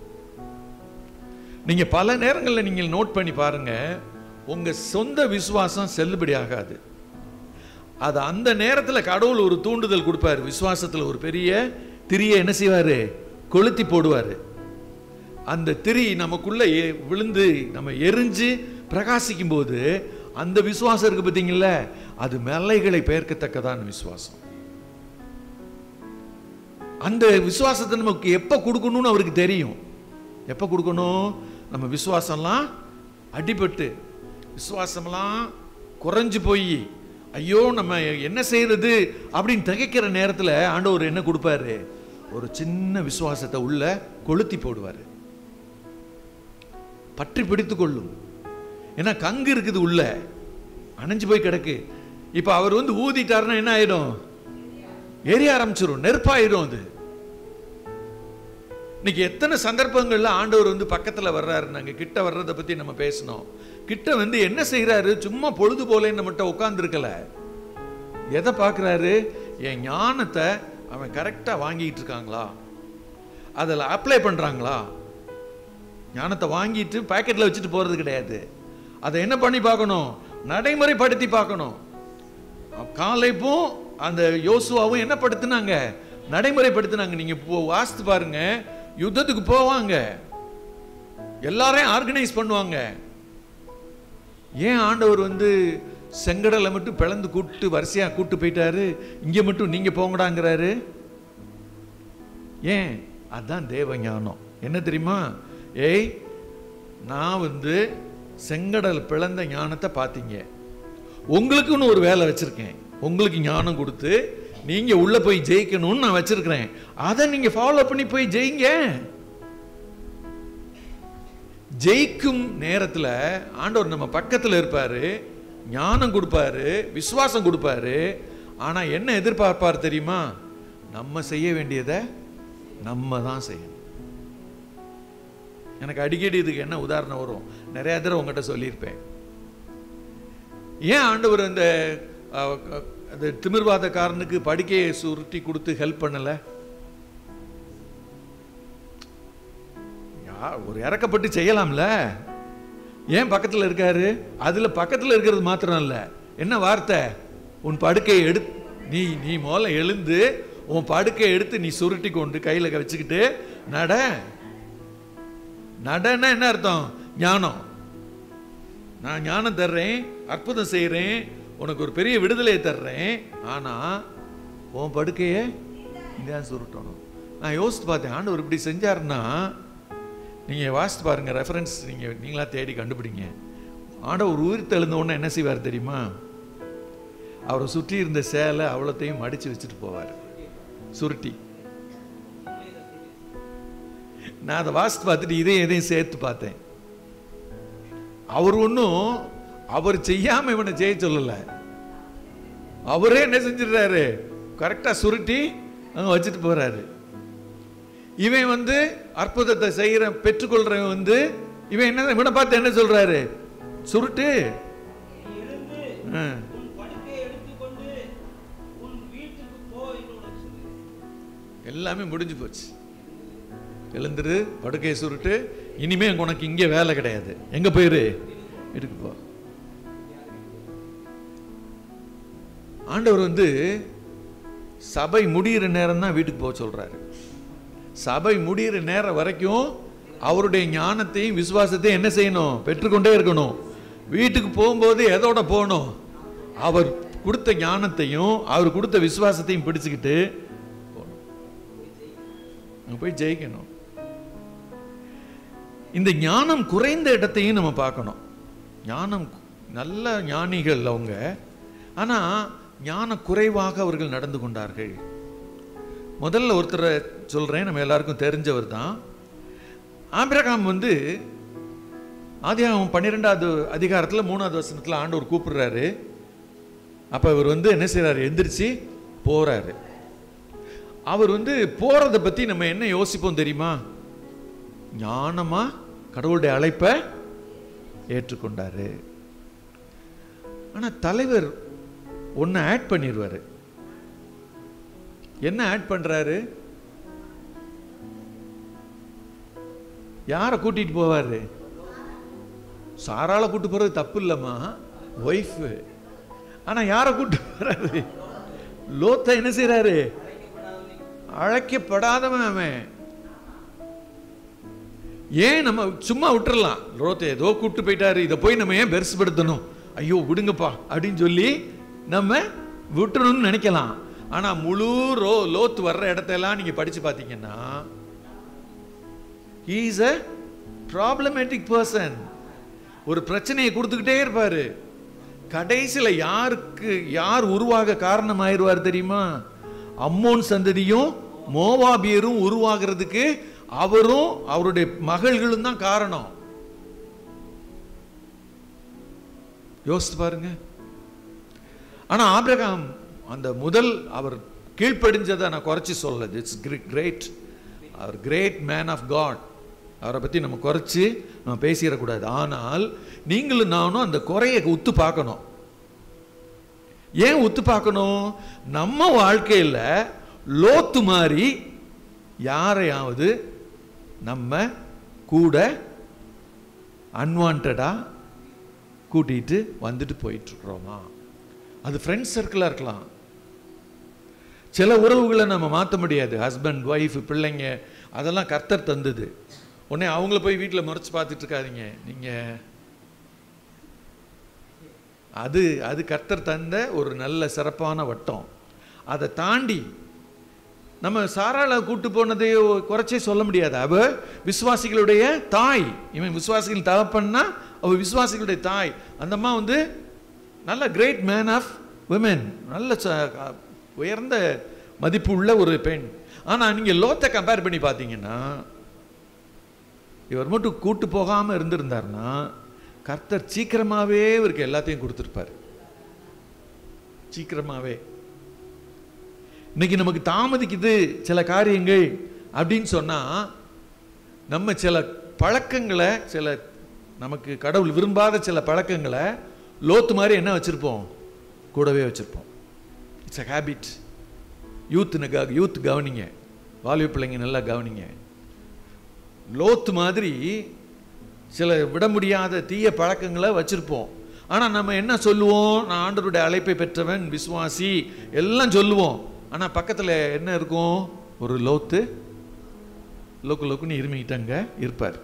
நீங்க பல நேரங்களில் நீங்க நோட் பண்ணி பாருங்க உங்க சொந்த விசுவாசம் செல்லுபடி ஆகாது அது அந்த நேரத்துல கடவுள் ஒரு தூண்டுதல் கொடுப்பாரு விசுவாசத்துல ஒரு பெரிய திரியை என்ன செய்வாரு கொளுத்தி போடுவாரு அந்த திரி நமக்குள்ள எ- விழுந்து நம்ம எரிஞ்சு பிரகாசிக்கும் போது அந்த விசுவாசம் இருக்கு பார்த்தீங்கல்ல அது மலைகளை பெயர்க்கத்தக்கதான விசுவாசம் அந்த விசுவாசத்தை நமக்கு எப்ப கொடுக்கணும்னு அவருக்கு தெரியும் எப்ப கொடுக்கணும் நம்ம விசுவாசம்லாம் அடிபட்டு விசுவாசம்லாம் குறைஞ்சு போய் ஐயோ நம்ம என்ன செய்யறது அப்படின்னு திகைக்கிற நேரத்துல ஆண்டவர் என்ன கொடுப்பாரு ஒரு சின்ன விசுவாசத்தை உள்ள கொளுத்தி போடுவாரு பற்றி பிடித்துக் கொள்ளும் ஏன்னா கங்கு இருக்குது உள்ள அணைஞ்சு போய் கிடக்கு இப்ப அவர் வந்து ஊதிட்டாருன்னா என்ன ஆயிடும் எரிய ஆரம்பிச்சிடும் நெருப்பாயிடும் அது இன்னைக்கு எத்தனை சந்தர்ப்பங்கள்ல ஆண்டவர் வந்து பக்கத்துல வர்றாரு நாங்க கிட்ட வர்றதை பத்தி நம்ம பேசணும் கிட்ட வந்து என்ன செய்யறாரு சும்மா பொழுது போலேன்னு நம்மகிட்ட உட்கார்ந்துருக்கல எதை பார்க்கறாரு என் ஞானத்தை அவன் கரெக்டா வாங்கிட்டு இருக்காங்களா அதில் அப்ளை பண்றாங்களா ஞானத்தை வாங்கிட்டு பாக்கெட்ல வச்சுட்டு போறது கிடையாது அதை என்ன பண்ணி பார்க்கணும் நடைமுறைப்படுத்தி பார்க்கணும் காலைப்பும் அந்த யோசுவாவும் என்ன படுத்துனாங்க நடைமுறைப்படுத்தினாங்க நீங்க இப்போ வாசித்து பாருங்க யுத்தத்துக்கு போவாங்க எல்லாரையும் ஆர்கனைஸ் பண்ணுவாங்க ஏன் ஆண்டவர் வந்து செங்கடலை மட்டும் பிளந்து கூட்டு வரிசையா கூட்டு போயிட்டாரு இங்க மட்டும் நீங்க போங்கடாங்கிறாரு ஏன் அதான் தேவ ஞானம் என்ன தெரியுமா ஏய் நான் வந்து செங்கடல் பிளந்த ஞானத்தை பார்த்தீங்க உங்களுக்குன்னு ஒரு வேலை வச்சிருக்கேன் உங்களுக்கு ஞானம் கொடுத்து நீங்க உள்ள போய் ஜெயிக்கணும்னு நான் வச்சிருக்கிறேன் அதை நீங்க ஃபாலோ பண்ணி போய் ஜெயிங்க ஜெயிக்கும் நேரத்துல ஆண்டவர் நம்ம பக்கத்துல இருப்பாரு ஞானம் கொடுப்பாரு விசுவாசம் கொடுப்பாரு ஆனா என்ன எதிர்பார்ப்பார் தெரியுமா நம்ம செய்ய வேண்டியதை நம்ம தான் செய்யணும் எனக்கு அடிக்கடி இதுக்கு என்ன உதாரணம் வரும் நிறைய தடவை உங்ககிட்ட சொல்லியிருப்பேன் ஏன் ஆண்டவர் அந்த அஹ், க- அந்த திமிர்வாதக்காரனுக்கு படுக்கையை சுருட்டி கொடுத்து ஹெல்ப் பண்ணல யா ஒரு இறக்கப்பட்டு செய்யலாம்ல ஏன் பக்கத்தில் இருக்காரு அதுல பக்கத்தில் இருக்கிறது மாத்திரம் இல்ல என்ன வார்த்தை உன் படுக்கையை எடு நீ நீ முதல்ல எழுந்து உன் படுக்கையை எடுத்து நீ சுருட்டி கொண்டு கையில வச்சுக்கிட்டு நட நடன்னா என்ன அர்த்தம் ஞானம் நான் ஞானம் தர்றேன் அற்புதம் செய்கிறேன் உனக்கு ஒரு பெரிய விடுதலையை தர்றேன் ஆனா உன் படுக்கையை இதான் சுருட்டணும் நான் யோசித்து பார்த்தேன் ஆண்டவர் இப்படி செஞ்சாருன்னா நீங்கள் வாசித்து பாருங்க ரெஃபரன்ஸ் நீங்கள் நீங்களா தேடி கண்டுபிடிங்க ஆண்டவர் உயிர் தெழுந்த உடனே என்ன செய்வார் தெரியுமா அவரை சுற்றி இருந்த சேலை அவ்வளோத்தையும் மடித்து வச்சுட்டு போவார் சுருட்டி நான் அதை வாசித்து பார்த்துட்டு இதையும் இதையும் சேர்த்து பார்த்தேன் அவர் ஒன்றும் அவர் செய்யாம இவனை செய்ய சொல்லல அவரே என்ன செஞ்சிடுறாரு கரெக்டா சுருட்டி அங்க வச்சுட்டு போறாரு இவன் வந்து அற்புதத்தை செய்யற பெற்றுக்கொள்றவன் வந்து இவன் என்ன இவனை பார்த்து என்ன சொல்றாரு சுருட்டு
நீ எழுந்து
ஆ.
உன் படுக்கையை எடுத்துக்கொண்டு உன் வீட்டுக்கு போ என்று உனக்கு சொல்லுகிறேன்
எல்லாமே முடிஞ்சு போச்சு எழுந்துரு படுக்கையை சுருட்டு இனிமே உனக்கு இங்கே வேலை கிடையாது எங்க போயிரு வீட்டுக்கு போ ஆண்டவர் வந்து சபை முடியிற நேரம் தான் வீட்டுக்கு போக சொல்றாரு சபை முடியிற நேரம் வரைக்கும் அவருடைய ஞானத்தையும் விசுவாசத்தையும் என்ன செய்யணும் பெற்றுக்கொண்டே இருக்கணும் வீட்டுக்கு போகும்போது எதோட போகணும் அவர் கொடுத்த ஞானத்தையும் அவர் கொடுத்த விசுவாசத்தையும் பிடிச்சுக்கிட்டு போகணும் அங்க போய் ஜெயிக்கணும் இந்த ஞானம் குறைந்த இடத்தையும் நம்ம பார்க்கணும் ஞானம் நல்ல ஞானிகள் அவங்க ஆனா ஞான குறைவாக அவர்கள் நடந்து கொண்டார்கள் முதல்ல ஒருத்தரை சொல்றேன் நம்ம எல்லாருக்கும் தெரிஞ்சவர் தான் ஆபிரகாம் வந்து ஆதியாகமம் பன்னிரெண்டாவது அதிகாரத்துல மூணாவது வசனத்துல ஆண்டவர் கூப்பிடுறாரு அப்ப இவர் வந்து என்ன செய்றாரு எந்திரிச்சு போறாரு அவர் வந்து போறதை பத்தி நம்ம என்ன யோசிப்போம் தெரியுமா ஞானமா கடவுளுடைய அழைப்பை ஏற்றுக்கொண்டாரு ஆனா தலைவர் ஒன்னு ஆட் பண்ணிடுவாரு என்ன ஆட் பண்றாரு யாரை கூட்டிட்டு போவாரு சாரால கூட்டு போறது தப்பு இல்லம்மா ஒய்ஃப் ஆனா யாரை கூட்டு போறாரு லோத்த என்ன செய்றாரு அழைக்கப்படாதவன் அவன் ஏன் நம்ம சும்மா விட்டுறலாம் லோத்தை ஏதோ கூட்டு போயிட்டாரு இதை போய் நம்ம ஏன் பெருசுபடுத்தணும் ஐயோ விடுங்கப்பா அப்படின்னு சொல்லி நம்ம விட்டுறணும்னு நினைக்கலாம் ஆனா முழு ரோ லோத்து வர்ற இடத்தெல்லாம் நீங்க படிச்சு பார்த்தீங்கன்னா இஸ் அ ப்ராப்ளமேட்டிக் பர்சன் ஒரு பிரச்சனையை கொடுத்துக்கிட்டே இருப்பாரு கடைசியில யாருக்கு யார் உருவாக காரணமாயிருவார் தெரியுமா அம்மோன் சந்ததியும் மோவாபியரும் உருவாகிறதுக்கு அவரும் அவருடைய மகள்களும் தான் காரணம் யோசித்து பாருங்க ஆனா ஆபிரகாம் அந்த முதல் அவர் கீழ்ப்படிஞ்சதை நான் குறைச்சி சொல்லல இட்ஸ் கிரேட் அவர் கிரேட் மேன் ஆஃப் காட் அவரை பத்தி நம்ம குறைச்சி நம்ம பேசிடக்கூடாது ஆனால் நீங்களும் நானும் அந்த குறையை உத்து பார்க்கணும் ஏன் உத்து பார்க்கணும் நம்ம வாழ்க்கையில லோத்து மாதிரி யாரையாவது நம்ம கூட அன்வான்டா கூட்டிட்டு வந்துட்டு போயிட்டு இருக்கிறோமா அது ஃப்ரெண்ட்ஸ் சர்க்கிளாக இருக்கலாம் சில உறவுகளை நம்ம மாற்ற முடியாது ஹஸ்பண்ட் ஒய்ஃப் பிள்ளைங்க அதெல்லாம் கர்த்தர் தந்தது உடனே அவங்கள போய் வீட்டில் முறைச்சு பார்த்துட்டு இருக்காதீங்க நீங்கள் அது அது கர்த்தர் தந்த ஒரு நல்ல சிறப்பான வட்டம் அதை தாண்டி நம்ம சாராள கூட்டு போனதை குறைச்சே சொல்ல முடியாது அவ விசுவாசிகளுடைய தாய் இவன் விசுவாசிகள் தகப்பன்னா அவ விசுவாசிகளுடைய தாய் அந்த அம்மா வந்து நல்ல கிரேட் மேன் ஆஃப் விமென் நல்ல ச- உயர்ந்த மதிப்பு உள்ள ஒரு பெண் ஆனா நீங்க லோத்தை கம்பேர் பண்ணி பார்த்தீங்கன்னா இவர் மட்டும் கூட்டு போகாம இருந்திருந்தாருன்னா கர்த்தர் சீக்கிரமாவே இவருக்கு எல்லாத்தையும் கொடுத்துருப்பாரு சீக்கிரமாவே இன்னைக்கு நமக்கு தாமதிக்குது சில காரியங்கள் அப்படின்னு சொன்னா நம்ம சில பழக்கங்களை சில நமக்கு கடவுள் விரும்பாத சில பழக்கங்களை லோத்து மாதிரி என்ன வச்சிருப்போம் கூடவே வச்சிருப்போம் இட்ஸ் அ ஹேபிட் யூத்துன்னு க யூத் கவனிங்க வாலிப பிள்ளைங்க நல்லா கவனிங்க லோத்து மாதிரி சில விட முடியாத தீய பழக்கங்களை வச்சிருப்போம் ஆனால் நம்ம என்ன சொல்லுவோம் நான் ஆண்டவருடைய அழைப்பை பெற்றவன் விசுவாசி எல்லாம் சொல்லுவோம் ஆனால் பக்கத்தில் என்ன இருக்கும் ஒரு லோத்து லோக்கு லோக்குன்னு இருமிக்கிட்டாங்க இருப்பார்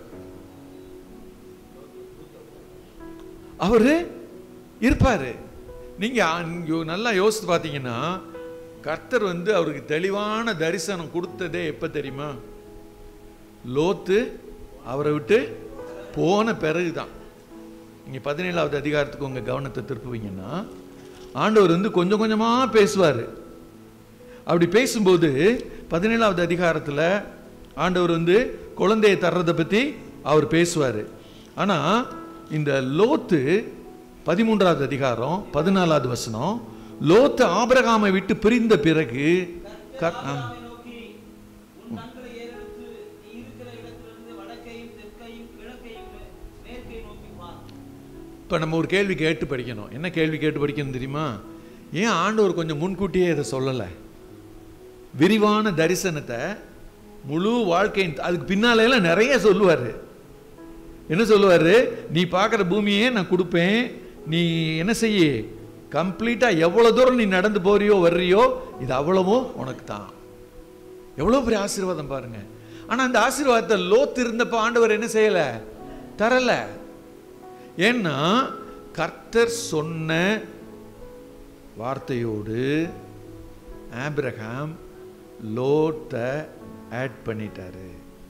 அவரு இருப்பாரு நீங்க அங்க நல்லா யோசித்து பார்த்தீங்கன்னா கர்த்தர் வந்து அவருக்கு தெளிவான தரிசனம் கொடுத்ததே எப்ப தெரியுமா லோத்து அவரை விட்டு போன பிறகுதான் நீங்க பதினேழாவது அதிகாரத்துக்கு உங்க கவனத்தை திருப்புவீங்கன்னா ஆண்டவர் வந்து கொஞ்சம் கொஞ்சமா பேசுவார் அப்படி பேசும்போது பதினேழாவது அதிகாரத்துல ஆண்டவர் வந்து குழந்தையை தர்றதை பத்தி அவர் பேசுவார் ஆனா இந்த லோத்து பதிமூன்றாவது அதிகாரம் பதினாலாவது வசனம் லோத்து ஆபிரகாமை விட்டு பிரிந்த பிறகு கர்- ஆ.
ஆபிரகாமை நோக்கி உன் கண்களை ஏறெடுத்து நீ இருக்கிற இடத்திலிருந்து வடக்கையும் தெற்கையும் கிழக்கையும் மே- மேற்கை நோக்கி பார்
இப்போ நம்ம ஒரு கேள்வி கேட்டு படிக்கணும் என்ன கேள்வி கேட்டு படிக்கணும் தெரியுமா ஏன் ஆண்டவர் கொஞ்சம் முன்கூட்டியே இதை சொல்லலை விரிவான தரிசனத்தை முழு வாழ்க்கையின் அதுக்கு பின்னால எல்லாம் நிறைய சொல்லுவார் என்ன சொல்லுவார் நீ பார்க்குற பூமியே நான் கொடுப்பேன் நீ என்ன செய்ய கம்ப்ளீட்டாக எவ்வளோ தூரம் நீ நடந்து போறியோ வர்றியோ இது அவ்வளவும் உனக்கு தான் எவ்வளோ பெரிய ஆசீர்வாதம் பாருங்க ஆனால் அந்த ஆசீர்வாதத்தை லோத்து இருந்தப்ப ஆண்டவர் என்ன செய்யலை தரலை ஏன்னா கர்த்தர் சொன்ன வார்த்தையோடு ஆபிரகாம் லோத்தை ஆட் பண்ணிட்டாரு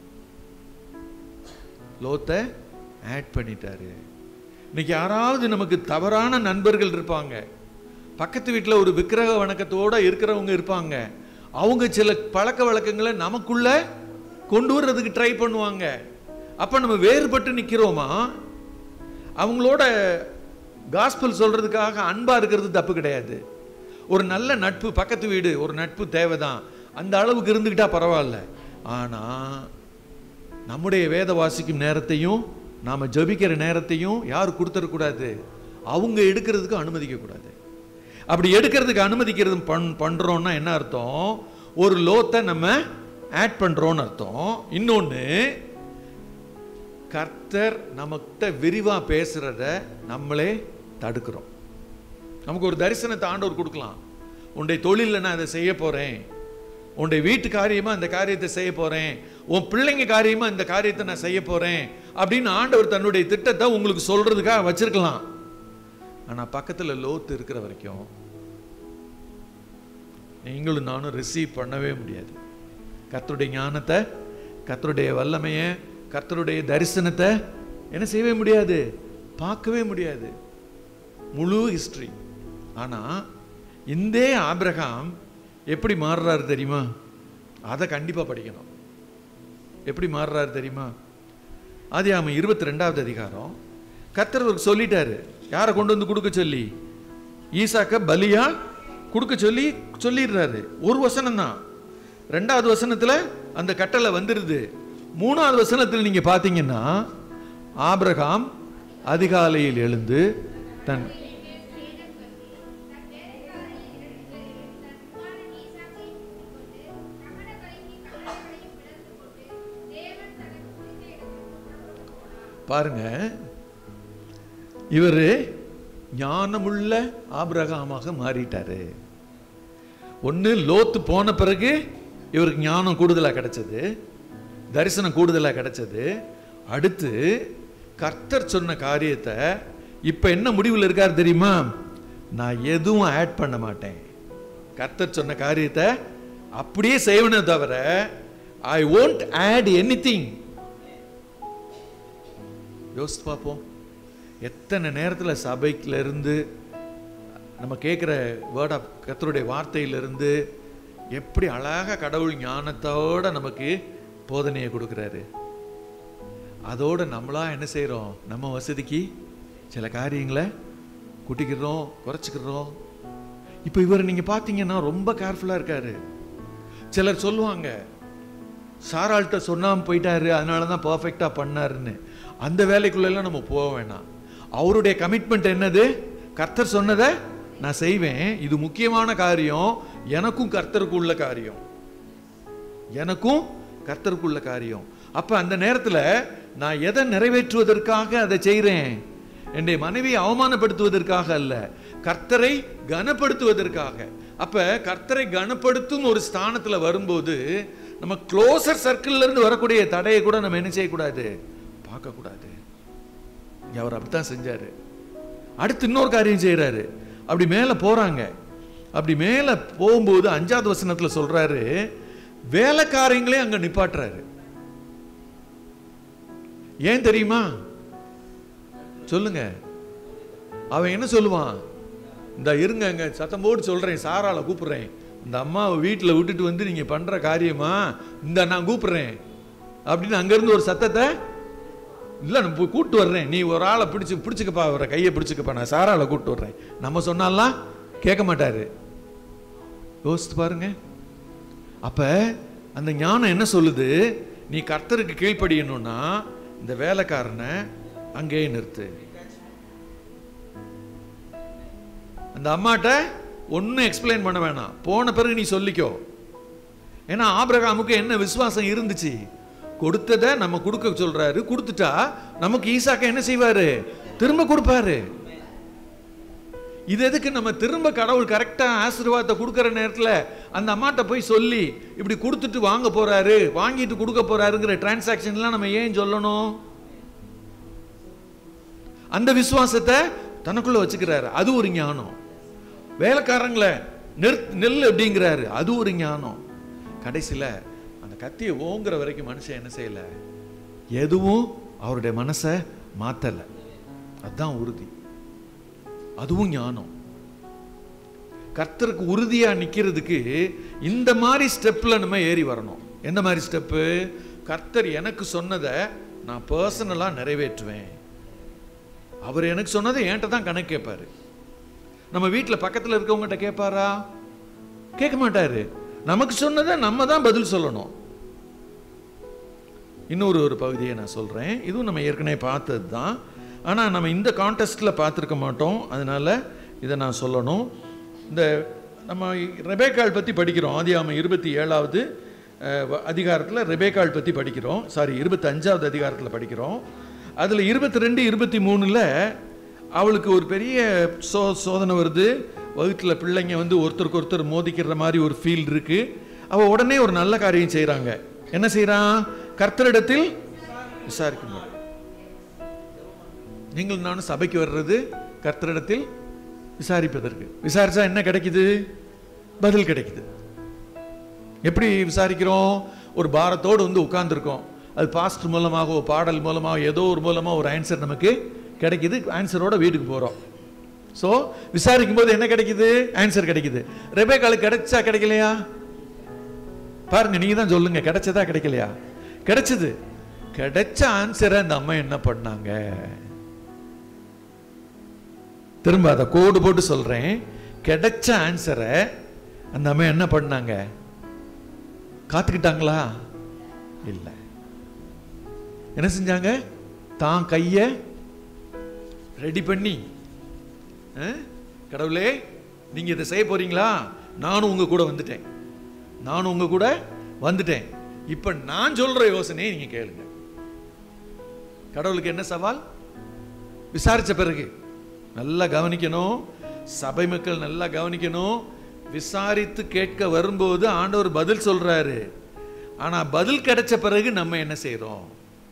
லோத்தை ஆட் பண்ணிட்டாரு இன்னைக்கு யாராவது நமக்கு தவறான நண்பர்கள் இருப்பாங்க பக்கத்து வீட்டில் ஒரு விக்கிரக வணக்கத்தோட இருக்கிறவங்க இருப்பாங்க அவங்க சில பழக்க வழக்கங்களை நமக்குள்ள கொண்டு வர்றதுக்கு ட்ரை பண்ணுவாங்க அப்ப நம்ம வேறுபட்டு நிக்கிறோமா அவங்களோட காஸ்பல் சொல்றதுக்காக அன்பா இருக்கிறது தப்பு கிடையாது ஒரு நல்ல நட்பு பக்கத்து வீடு ஒரு நட்பு தேவைதான் அந்த அளவுக்கு இருந்துக்கிட்டா பரவாயில்ல ஆனா நம்முடைய வேத வாசிக்கும் நேரத்தையும் நாம ஜெபிக்கிற நேரத்தையும் யார் கொடுத்துடக்கூடாது அவங்க எடுக்கிறதுக்கு அனுமதிக்க கூடாது அப்படி எடுக்கிறதுக்கு அனுமதிக்கிறது பண் பண்றோம்னா என்ன அர்த்தம் ஒரு லோத்தை நம்ம ஆட் பண்றோம்னு அர்த்தம் இன்னொன்னு கர்த்தர் நமக்கிட்ட விரிவா பேசுறத நம்மளே தடுக்கிறோம் நமக்கு ஒரு தரிசனத்தை ஆண்டவர் கொடுக்கலாம் உன்னுடைய தொழிலில் நான் அதை செய்ய போறேன் உன்னுடைய வீட்டு காரியமா இந்த காரியத்தை செய்ய போறேன் உன் பிள்ளைங்க காரியமா இந்த காரியத்தை நான் செய்ய போறேன் அப்படின்னு ஆண்டவர் தன்னுடைய திட்டத்தை உங்களுக்கு சொல்றதுக்காக வச்சிருக்கலாம் ஆனா பக்கத்துல லோத்து இருக்கிற வரைக்கும் நீங்களும் நானும் ரிசீவ் பண்ணவே முடியாது கர்த்தருடைய ஞானத்தை கர்த்தருடைய வல்லமையை கர்த்தருடைய தரிசனத்தை என்ன செய்யவே முடியாது பார்க்கவே முடியாது முழு ஹிஸ்டரி ஆனா இந்த ஆபிரகாம் எப்படி மாறுறாரு தெரியுமா அதை கண்டிப்பா படிக்கணும் எப்படி மாறுறாரு தெரியுமா ஆதியாம இருபத்தி ரெண்டாவது அதிகாரம் கர்த்தர் அவருக்கு சொல்லிட்டாரு யாரை கொண்டு வந்து கொடுக்க சொல்லி ஈசாக்க பலியா கொடுக்க சொல்லி சொல்லிடுறாரு ஒரு வசனம் தான் ரெண்டாவது வசனத்துல அந்த கட்டளை வந்துருது மூணாவது வசனத்தில் நீங்க பாத்தீங்கன்னா ஆபிரகாம் அதிகாலையில் எழுந்து தன் பாருங்க இவர் ஞானமுள்ள ஆபிரகாமாக மாறிட்டாரு ஒன்று லோத்து போன பிறகு இவருக்கு ஞானம் கூடுதலாக கிடைச்சது தரிசனம் கூடுதலாக கிடைச்சது அடுத்து கர்த்தர் சொன்ன காரியத்தை இப்போ என்ன முடிவில் இருக்கார் தெரியுமா நான் எதுவும் ஆட் பண்ண மாட்டேன் கர்த்தர் சொன்ன காரியத்தை அப்படியே செய்வனே தவிர ஐ won't ஆட் எனிதிங் யோசித்து பார்ப்போம் எத்தனை நேரத்தில் சபைக்குல இருந்து நம்ம கேட்குற வேர்ட் ஆஃப் கர்த்தருடைய வார்த்தையிலிருந்து எப்படி அழகாக கடவுள் ஞானத்தோட நமக்கு போதனையை கொடுக்குறாரு அதோட நம்மளா என்ன செய்கிறோம் நம்ம வசதிக்கு சில காரியங்களை கூட்டிக்கிறோம் குறைச்சிக்கிறோம் இப்போ இவர் நீங்கள் பார்த்தீங்கன்னா ரொம்ப கேர்ஃபுல்லாக இருக்காரு சிலர் சொல்லுவாங்க சாராள்கிட்ட சொன்னாம போயிட்டாரு அதனால தான் பர்ஃபெக்டாக பண்ணாருன்னு அந்த வேலைக்குள்ளெல்லாம் நம்ம போக வேணாம் அவருடைய கமிட்மெண்ட் என்னது கர்த்தர் சொன்னதை நான் செய்வேன் இது முக்கியமான காரியம் எனக்கும் கர்த்தருக்குள்ள காரியம் எனக்கும் கர்த்தருக்குள்ள காரியம் அப்ப அந்த நேரத்துல நான் எதை நிறைவேற்றுவதற்காக அதை செய்றேன் என்னுடைய மனைவியை அவமானப்படுத்துவதற்காக அல்ல கர்த்தரை கனப்படுத்துவதற்காக அப்ப கர்த்தரை கனப்படுத்தும் ஒரு ஸ்தானத்துல வரும்போது நம்ம க்ளோசர் சர்க்கிள்ல இருந்து வரக்கூடிய தடையை கூட நம்ம என்ன செய்யக்கூடாது பார்க்க கூடாது இங்க அவர் அப்படித்தான் செஞ்சாரு அடுத்து இன்னொரு காரியம் செய்றாரு அப்படி மேல போறாங்க அப்படி மேல போகும்போது அஞ்சாவது வசனத்துல சொல்றாரு வேலைக்காரங்களே அங்க நிப்பாட்டுறாரு ஏன் தெரியுமா சொல்லுங்க அவன் என்ன சொல்லுவான் இந்த இருங்க அங்க சத்தம் போட்டு சொல்றேன் சாரால கூப்பிடுறேன் இந்த அம்மாவை வீட்டில் விட்டுட்டு வந்து நீங்க பண்ற காரியமா இந்த நான் கூப்பிடுறேன் அப்படின்னு அங்கிருந்து ஒரு சத்தத்தை இல்லை நான் போய் கூட்டு வர்றேன் நீ ஒரு ஆளை பிடிச்சு பிடிச்சிக்கப்பா அவரை கையை பிடிச்சிக்கப்பா நான் சாரால கூட்டு வர்றேன் நம்ம சொன்னாலாம் கேட்க மாட்டாரு யோசித்து பாருங்க அப்ப அந்த ஞானம் என்ன சொல்லுது நீ கர்த்தருக்கு கீழ்ப்படியணும்னா இந்த வேலைக்காரனை அங்கேயே நிறுத்து அந்த அம்மாட்ட ஒன்றும் எக்ஸ்பிளைன் பண்ண வேணாம் போன பிறகு நீ சொல்லிக்கோ ஏன்னா ஆபிரகாமுக்கு என்ன விசுவாசம் இருந்துச்சு கொடுத்ததை நம்ம கொடுக்க சொல்றாரு கொடுத்துட்டா நமக்கு ஈசாக்க என்ன செய்வாரு திரும்ப கொடுப்பாரு இது எதுக்கு நம்ம திரும்ப கடவுள் கரெக்டா ஆசீர்வாதத்தை கொடுக்கிற நேரத்துல அந்த அம்மாட்ட போய் சொல்லி இப்படி கொடுத்துட்டு வாங்க போறாரு வாங்கிட்டு கொடுக்க போறாருங்கிற டிரான்சாக்ஷன்லாம் நம்ம ஏன் சொல்லணும் அந்த விசுவாசத்தை தனக்குள்ள வச்சுக்கிறாரு அது ஒரு ஞானம் வேலைக்காரங்களை நிறு நெல் அப்படிங்கிறாரு அது ஒரு ஞானம் கடைசியில அந்த கத்தியை ஓங்குற வரைக்கும் மனுஷன் என்ன செய்யல எதுவும் அவருடைய மனசை மாத்தல அதுதான் உறுதி அதுவும் ஞானம் கர்த்தருக்கு உறுதியா நிக்கிறதுக்கு இந்த மாதிரி ஸ்டெப்ல நம்ம ஏறி வரணும் எந்த மாதிரி ஸ்டெப்பு கர்த்தர் எனக்கு சொன்னதை நான் பர்சனலா நிறைவேற்றுவேன் அவர் எனக்கு சொன்னதை என்கிட்ட தான் கணக்கு கேட்பாரு நம்ம வீட்டில் பக்கத்தில் இருக்கவங்ககிட்ட கேட்பாரா கேட்க மாட்டாரு நமக்கு சொன்னதை நம்ம தான் பதில் சொல்லணும் இன்னொரு ஒரு பகுதியை நான் சொல்கிறேன் இதுவும் நம்ம ஏற்கனவே பார்த்தது தான் ஆனால் நம்ம இந்த கான்டெஸ்ட்டில் பார்த்துருக்க மாட்டோம் அதனால இதை நான் சொல்லணும் இந்த நம்ம ரெபேக்காள் பற்றி படிக்கிறோம் ஆதியாம இருபத்தி ஏழாவது அதிகாரத்தில் ரெபேக்காள் பற்றி படிக்கிறோம் சாரி இருபத்தி அஞ்சாவது அதிகாரத்தில் படிக்கிறோம் அதில் இருபத்தி ரெண்டு இருபத்தி மூணில் அவளுக்கு ஒரு பெரிய சோ சோதனை வருது வகுத்தில் பிள்ளைங்க வந்து ஒருத்தருக்கு ஒருத்தர் மோதிக்கிற மாதிரி ஒரு ஃபீல் இருக்கு அவள் உடனே ஒரு நல்ல காரியம் செய்கிறாங்க என்ன செய்கிறான் கர்த்தரிடத்தில் விசாரிக்கணும் நீங்கள் நானும் சபைக்கு வர்றது கர்த்தரிடத்தில் விசாரிப்பதற்கு விசாரிச்சா என்ன கிடைக்குது பதில் கிடைக்குது எப்படி விசாரிக்கிறோம் ஒரு பாரத்தோடு வந்து உட்கார்ந்துருக்கோம் அது பாஸ்ட் மூலமாக ஒரு பாடல் மூலமாக ஏதோ ஒரு மூலமாக ஒரு ஆன்சர் நமக்கு கிடைக்குது ஆன்சரோட வீட்டுக்கு போகிறோம் ஸோ விசாரிக்கும் போது என்ன கிடைக்குது ஆன்சர் கிடைக்குது ரெபேக்காலுக்கு கிடைச்சா கிடைக்கலையா பாருங்க நீங்க தான் சொல்லுங்க கிடைச்சதா கிடைக்கலையா கிடைச்சது கிடைச்ச ஆன்சரை அந்த அம்மா என்ன பண்ணாங்க திரும்ப அதை கோடு போட்டு சொல்றேன் கிடைச்ச ஆன்சரை அந்த அம்மா என்ன பண்ணாங்க காத்துக்கிட்டாங்களா இல்ல என்ன செஞ்சாங்க தான் கைய ரெடி பண்ணி அஹ், கடவுளே நீங்க இதை செய்ய போறீங்களா நானும் உங்க கூட வந்துட்டேன் நானும் உங்க கூட வந்துட்டேன் இப்ப நான் சொல்ற யோசனையை நீங்க கேளுங்க கடவுளுக்கு என்ன சவால் விசாரிச்ச பிறகு நல்லா கவனிக்கணும் சபை மக்கள் நல்லா கவனிக்கணும் விசாரித்து கேட்க வரும்போது ஆண்டவர் பதில் சொல்றாரு ஆனா பதில் கிடைச்ச பிறகு நம்ம என்ன செய்றோம்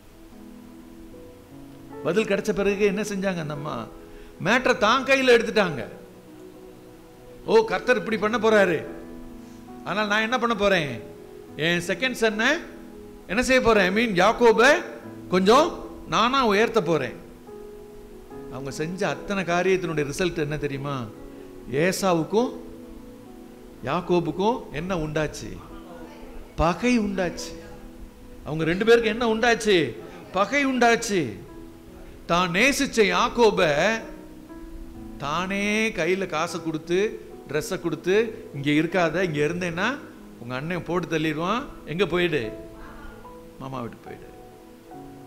பதில் கிடைச்ச பிறகு என்ன செஞ்சாங்க அந்த அம்மா மேட்ரை தான் கையில் எடுத்துட்டாங்க ஓ கர்த்தர் இப்படி பண்ண போறாரு ஆனால் நான் என்ன பண்ண போறேன் என் செகண்ட் சன்னை என்ன செய்ய போறேன் மீன் யாக்கோப கொஞ்சம் நானா உயர்த்த போறேன் அவங்க செஞ்ச அத்தனை காரியத்தினுடைய ரிசல்ட் என்ன தெரியுமா ஏசாவுக்கும் யாக்கோபுக்கும் என்ன உண்டாச்சு பகை உண்டாச்சு அவங்க ரெண்டு பேருக்கு என்ன உண்டாச்சு பகை உண்டாச்சு தான் நேசிச்ச யாக்கோப தானே கையில காசை கொடுத்து ட்ரெஸ்ஸை கொடுத்து இங்க இருக்காத இங்க இருந்தேன்னா உங்க அண்ணன் போட்டு தள்ளிடுவான் எங்க போயிடு மாமா வீட்டுக்கு போயிடு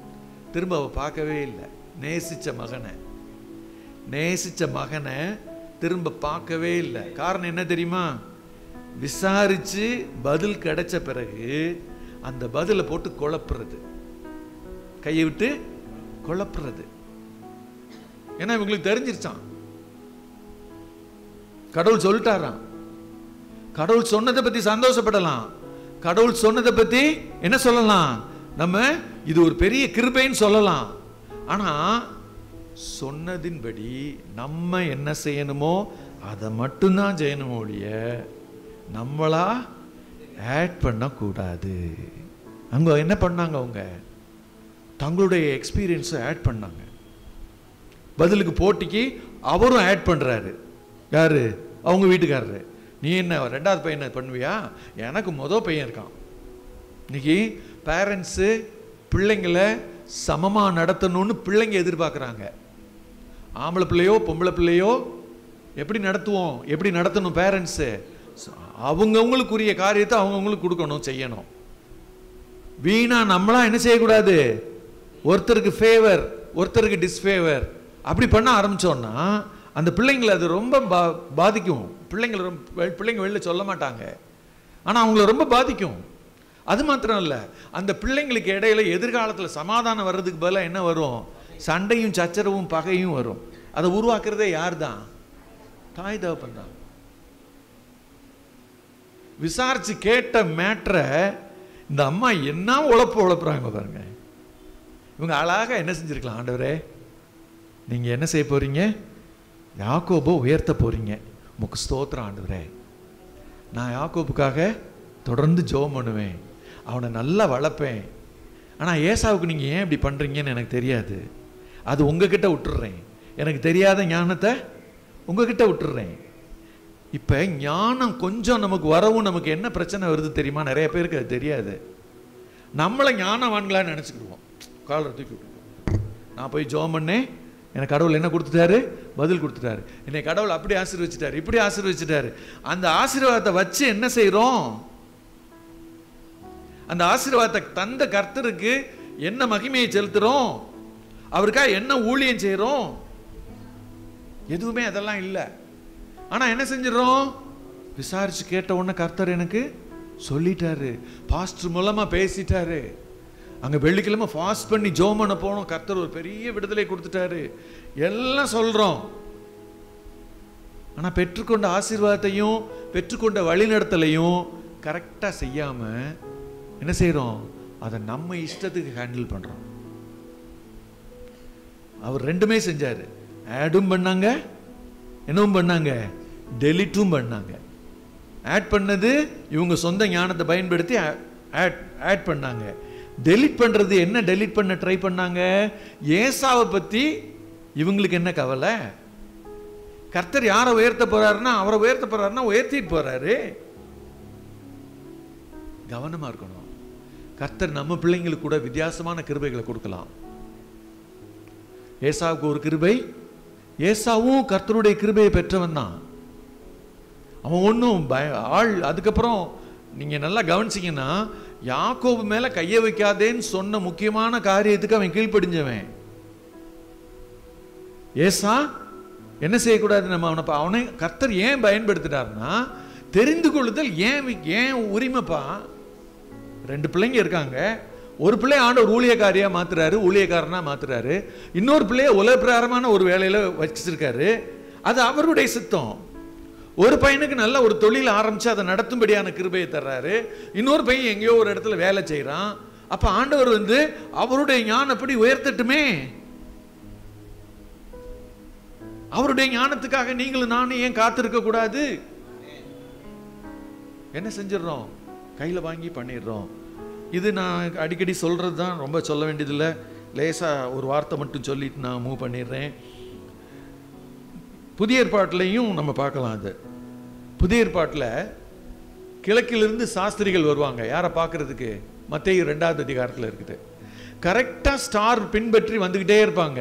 திரும்ப அவ பார்க்கவே இல்லை நேசிச்ச மகனை நேசிச்ச மகனை திரும்ப பார்க்கவே இல்லை காரணம் என்ன தெரியுமா விசாரிச்சு பதில் கிடைச்ச பிறகு அந்த பதிலை போட்டு குழப்புறது கையை விட்டு குழப்புறது ஏன்னா இவங்களுக்கு தெரிஞ்சிருச்சான் கடவுள் சொல்லிட்டாராம் கடவுள் சொன்னதை பத்தி சந்தோஷப்படலாம் கடவுள் சொன்னதை பத்தி என்ன சொல்லலாம் நம்ம இது ஒரு பெரிய கிருபைன்னு சொல்லலாம் ஆனா சொன்னதின்படி நம்ம என்ன செய்யணுமோ அதை மட்டும்தான் செய்யணுமோ ஒழிய நம்மளா ஆட் பண்ணக்கூடாது அங்க என்ன பண்ணாங்க அவங்க தங்களுடைய எக்ஸ்பீரியன்ஸை ஆட் பண்ணாங்க பதிலுக்கு போட்டிக்கு அவரும் ஆட் பண்றாரு யாரு அவங்க வீட்டுக்காரரு நீ என்ன ரெண்டாவது பையனை பண்ணுவியா எனக்கு மொதல் பையன் இருக்கான் இன்னைக்கு பேரண்ட்ஸு பிள்ளைங்களை சமமாக நடத்தணும்னு பிள்ளைங்க எதிர்பார்க்குறாங்க ஆம்பளை பிள்ளையோ பொம்பளை பிள்ளையோ எப்படி நடத்துவோம் எப்படி நடத்தணும் பேரண்ட்ஸு அவங்கவுங்களுக்குரிய காரியத்தை அவங்கவுங்களுக்கு கொடுக்கணும் செய்யணும் வீணா நம்மளா என்ன செய்யக்கூடாது ஒருத்தருக்கு ஃபேவர் ஒருத்தருக்கு டிஸ்ஃபேவர் அப்படி பண்ண ஆரம்பிச்சோம்னா அந்த பிள்ளைங்களை அது ரொம்ப பா பாதிக்கும் பிள்ளைங்களை ரொம்ப வெ- பிள்ளைங்க வெளில சொல்ல மாட்டாங்க ஆனால் அவங்கள ரொம்ப பாதிக்கும் அது மாத்திரம் இல்லை அந்த பிள்ளைங்களுக்கு இடையில எதிர்காலத்தில் சமாதானம் வர்றதுக்கு பதிலாக என்ன வரும் சண்டையும் சச்சரவும் பகையும் வரும் அதை உருவாக்குறதே யார் தான் தாய் தகப்பன் தான் விசாரிச்சு கேட்ட மேட்ரை இந்த அம்மா என்ன உழப்பு உழப்புறாங்க பாருங்க இவங்க அழகாக என்ன செஞ்சிருக்கலாம் ஆண்டவரே நீங்க என்ன செய்ய போறீங்க யாக்கோபோ உயர்த்த போறீங்க உமக்கு ஸ்தோத்திரம் ஆண்டவரே நான் யாக்கோபுக்காக தொடர்ந்து ஜெபம் பண்ணுவேன் அவனை நல்லா வளர்ப்பேன் ஆனால் ஏசாவுக்கு நீங்கள் ஏன் இப்படி பண்ணுறீங்கன்னு எனக்கு தெரியாது அது உங்ககிட்ட விட்டுடுறேன் எனக்கு தெரியாத ஞானத்தை உங்ககிட்ட விட்டுடுறேன் இப்போ ஞானம் கொஞ்சம் நமக்கு வரவும் நமக்கு என்ன பிரச்சனை வருது தெரியுமா நிறைய பேருக்கு அது தெரியாது நம்மளை ஞானவான்களான்னு நினச்சிக்கிடுவோம் காலரை தூக்கி விட்டுருவோம் நான் போய் ஜெபம் பண்ணேன் எனக்கு கடவுள் என்ன கொடுத்துட்டாரு பதில் கொடுத்துட்டாரு என்னை கடவுள் அப்படி ஆசீர்வச்சிட்டாரு இப்படி ஆசீர்வச்சிட்டாரு அந்த ஆசீர்வாதத்தை வச்சு என்ன செய்றோம் அந்த ஆசீர்வாதத்தை தந்த கர்த்தருக்கு என்ன மகிமையை செலுத்துறோம் அவருக்காக என்ன ஊழியம் செய்றோம் எதுவுமே அதெல்லாம் இல்லை ஆனா என்ன செஞ்சிடறோம் விசாரிச்சு கேட்ட உடனே கர்த்தர் எனக்கு சொல்லிட்டாரு பாஸ்டர் மூலமா பேசிட்டாரு அங்க வெள்ளிக்கிழமை ஃபாஸ்ட் பண்ணி ஜோம் பண்ண போனோம் கர்த்தர் ஒரு பெரிய விடுதலை கொடுத்துட்டாரு எல்லாம் சொல்றோம் ஆனா பெற்றுக்கொண்ட ஆசீர்வாதத்தையும் பெற்றுக்கொண்ட வழிநடத்தலையும் கரெக்டா செய்யாம என்ன செய்றோம் அதை நம்ம இஷ்டத்துக்கு ஹேண்டில் பண்றோம் அவர் ரெண்டுமே செஞ்சாரு ஆடும் பண்ணாங்க என்னவும் பண்ணாங்க டெலிட்டும் பண்ணாங்க ஆட் பண்ணது இவங்க சொந்த ஞானத்தை பயன்படுத்தி ஆட் ஆட் பண்ணாங்க டெலிட் பண்றது என்ன டெலிட் பண்ண ட்ரை பண்ணாங்க ஏசாவை பத்தி இவங்களுக்கு என்ன கவலை கர்த்தர் யாரை உயர்த்த போறாருன்னா அவரை உயர்த்த போறாருன்னா உயர்த்திட்டு போறாரு கவனமா இருக்கணும் கர்த்தர் நம்ம பிள்ளைங்களுக்கு கூட வித்தியாசமான கிருபைகளை கொடுக்கலாம் ஏசாவுக்கு ஒரு கிருபை ஏசாவும் கர்த்தருடைய கிருபையை பெற்றவன் தான் அவன் ஒன்றும் பய ஆள் அதுக்கப்புறம் நீங்க நல்லா கவனிச்சீங்கன்னா யாக்கோபு மேல கையை வைக்காதேன்னு சொன்ன முக்கியமான காரியத்துக்கு அவன் கீழ்ப்படிஞ்சவன் ஏசா என்ன செய்யக்கூடாது நம்ம அவனை பா- அவனை கர்த்தர் ஏன் பயன்படுத்திட்டாருன்னா தெரிந்து கொள்ளுதல் ஏன் வி- ஏன் உரிமைப்பா ரெண்டு பிள்ளைங்க இருக்காங்க ஒரு பிள்ளை ஆண்டவர் ஊழியக்காரியா மாத்துறாரு ஊழியக்காரனா மாத்துறாரு இன்னொரு பிள்ளைய உலக பிரகாரமான ஒரு வேலையில வச்சிருக்காரு அது அவருடைய சித்தம் ஒரு பையனுக்கு நல்ல ஒரு தொழில் ஆரம்பிச்சு அதை நடத்தும்படியான கிருபையை தர்றாரு இன்னொரு பையன் எங்கேயோ ஒரு இடத்துல வேலை செய்றான் அப்ப ஆண்டவர் வந்து அவருடைய ஞானப்படி உயர்த்தட்டுமே அவருடைய ஞானத்துக்காக நீங்களும் நானும் ஏன் காத்திருக்க கூடாது என்ன செஞ்சிடுறோம் கையில வாங்கி பண்ணிடுறோம் இது நான் அடிக்கடி சொல்றது தான் ரொம்ப சொல்ல வேண்டியதில்லை லேசா ஒரு வார்த்தை மட்டும் சொல்லிட்டு நான் மூவ் பண்ணிடுறேன் புதிய ஏற்பாட்டிலையும் நம்ம பார்க்கலாம் அது புதிய ஏற்பாட்டில் கிழக்கிலிருந்து சாஸ்திரிகள் வருவாங்க யாரை பார்க்கறதுக்கு மத்தேயு ரெண்டாவது அதிகாரத்தில் இருக்குது கரெக்டாக ஸ்டார் பின்பற்றி வந்துக்கிட்டே இருப்பாங்க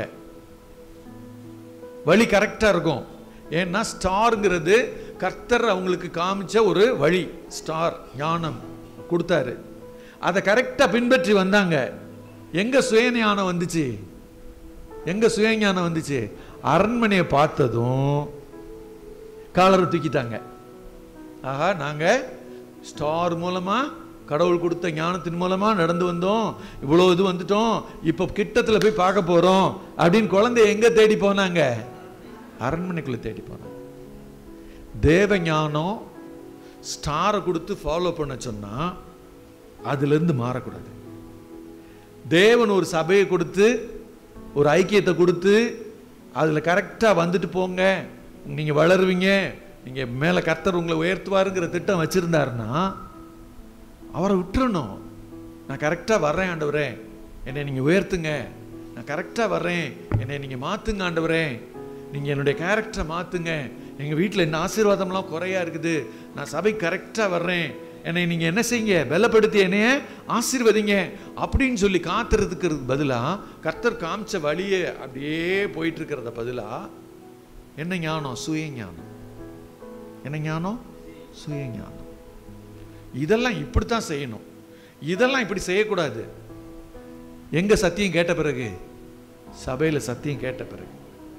வழி கரெக்டாக இருக்கும் ஏன்னா ஸ்டாருங்கிறது கர்த்தர் அவங்களுக்கு காமிச்ச ஒரு வழி ஸ்டார் ஞானம் கொடுத்தாரு அதை கரெக்டாக பின்பற்றி வந்தாங்க எங்க சுயஞானம் வந்துச்சு எங்க சுயஞானம் வந்துச்சு அரண்மனையை பார்த்ததும் காலரை தூக்கிட்டாங்க ஆஹா நாங்க ஸ்டார் மூலமா கடவுள் கொடுத்த ஞானத்தின் மூலமா நடந்து வந்தோம் இவ்வளோ இது வந்துட்டோம் இப்போ கிட்டத்துல போய் பார்க்க போறோம் அப்படின்னு குழந்தைய எங்க தேடி போனாங்க அரண்மனைக்குள்ள தேடி போனாங்க தேவ ஞானம் ஸ்டாரை கொடுத்து ஃபாலோ பண்ண சொன்னா அதுல இருந்து மாறக்கூடாது தேவன் ஒரு சபையை கொடுத்து ஒரு ஐக்கியத்தை கொடுத்து அதுல கரெக்டா வந்துட்டு போங்க நீங்க வளருவீங்க நீங்க மேல கர்த்தர் உங்களை உயர்த்துவாருங்கிற திட்டம் வச்சிருந்தாருன்னா அவரை விட்டுறணும் நான் கரெக்டா வர்றேன் ஆண்டவரே என்னை நீங்க உயர்த்துங்க நான் கரெக்டா வர்றேன் என்னை நீங்க மாத்துங்க ஆண்டவரே நீங்க என்னுடைய கேரக்டரை மாத்துங்க எங்க வீட்டில் என்ன ஆசீர்வாதம்லாம் குறையா இருக்குது நான் சபை கரெக்டா வர்றேன் என்னை நீங்க என்ன செய்யுங்க பலப்படுத்தி என்னைய ஆசீர்வதிங்க அப்படின்னு சொல்லி காத்துறதுக்கு பதிலா கர்த்தர் காமிச்ச வழியே அப்படியே போயிட்டு இருக்கிறத பதிலா என்ன ஞானம் சுய ஞானம் என்ன ஞானம் சுய ஞானம் இதெல்லாம் இப்படித்தான் செய்யணும் இதெல்லாம் இப்படி செய்யக்கூடாது எங்க சத்தியம் கேட்ட பிறகு சபையில சத்தியம் கேட்ட பிறகு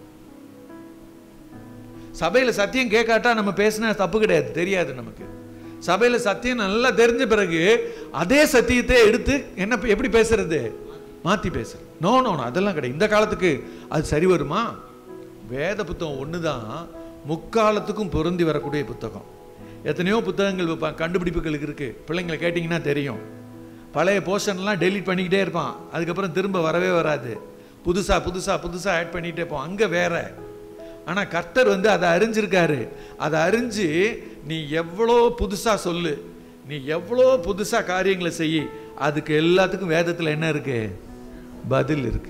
சபையில சத்தியம் கேட்காட்டா நம்ம பேசினா தப்பு கிடையாது தெரியாது நமக்கு சபையில சத்தியம் நல்லா தெரிஞ்ச பிறகு அதே சத்தியத்தை எடுத்து என்ன எப்படி பேசுறது மாத்தி பேசுறது நோ நோ no, அதெல்லாம் கிடையாது இந்த காலத்துக்கு அது சரி வருமா வேத புத்தகம் ஒண்ணுதான் முக்காலத்துக்கும் பொருந்தி வரக்கூடிய புத்தகம் எத்தனையோ புத்தகங்கள் வைப்பான் கண்டுபிடிப்புகளுக்கு இருக்கு பிள்ளைங்களை கேட்டிங்கன்னா தெரியும் பழைய போர்ஷன்லாம் டெலீட் பண்ணிக்கிட்டே இருப்பான் அதுக்கப்புறம் திரும்ப வரவே வராது புதுசா புதுசா புதுசா ஆட் பண்ணிட்டே இருப்போம் அங்க வேற ஆனா கர்த்தர் வந்து அதை அறிஞ்சிருக்காரு அதை அறிஞ்சு நீ எவ்வளோ புதுசா சொல்லு நீ எவ்வளோ புதுசா காரியங்களை செய் அதுக்கு எல்லாத்துக்கும் வேதத்துல என்ன இருக்கு பதில் இருக்கு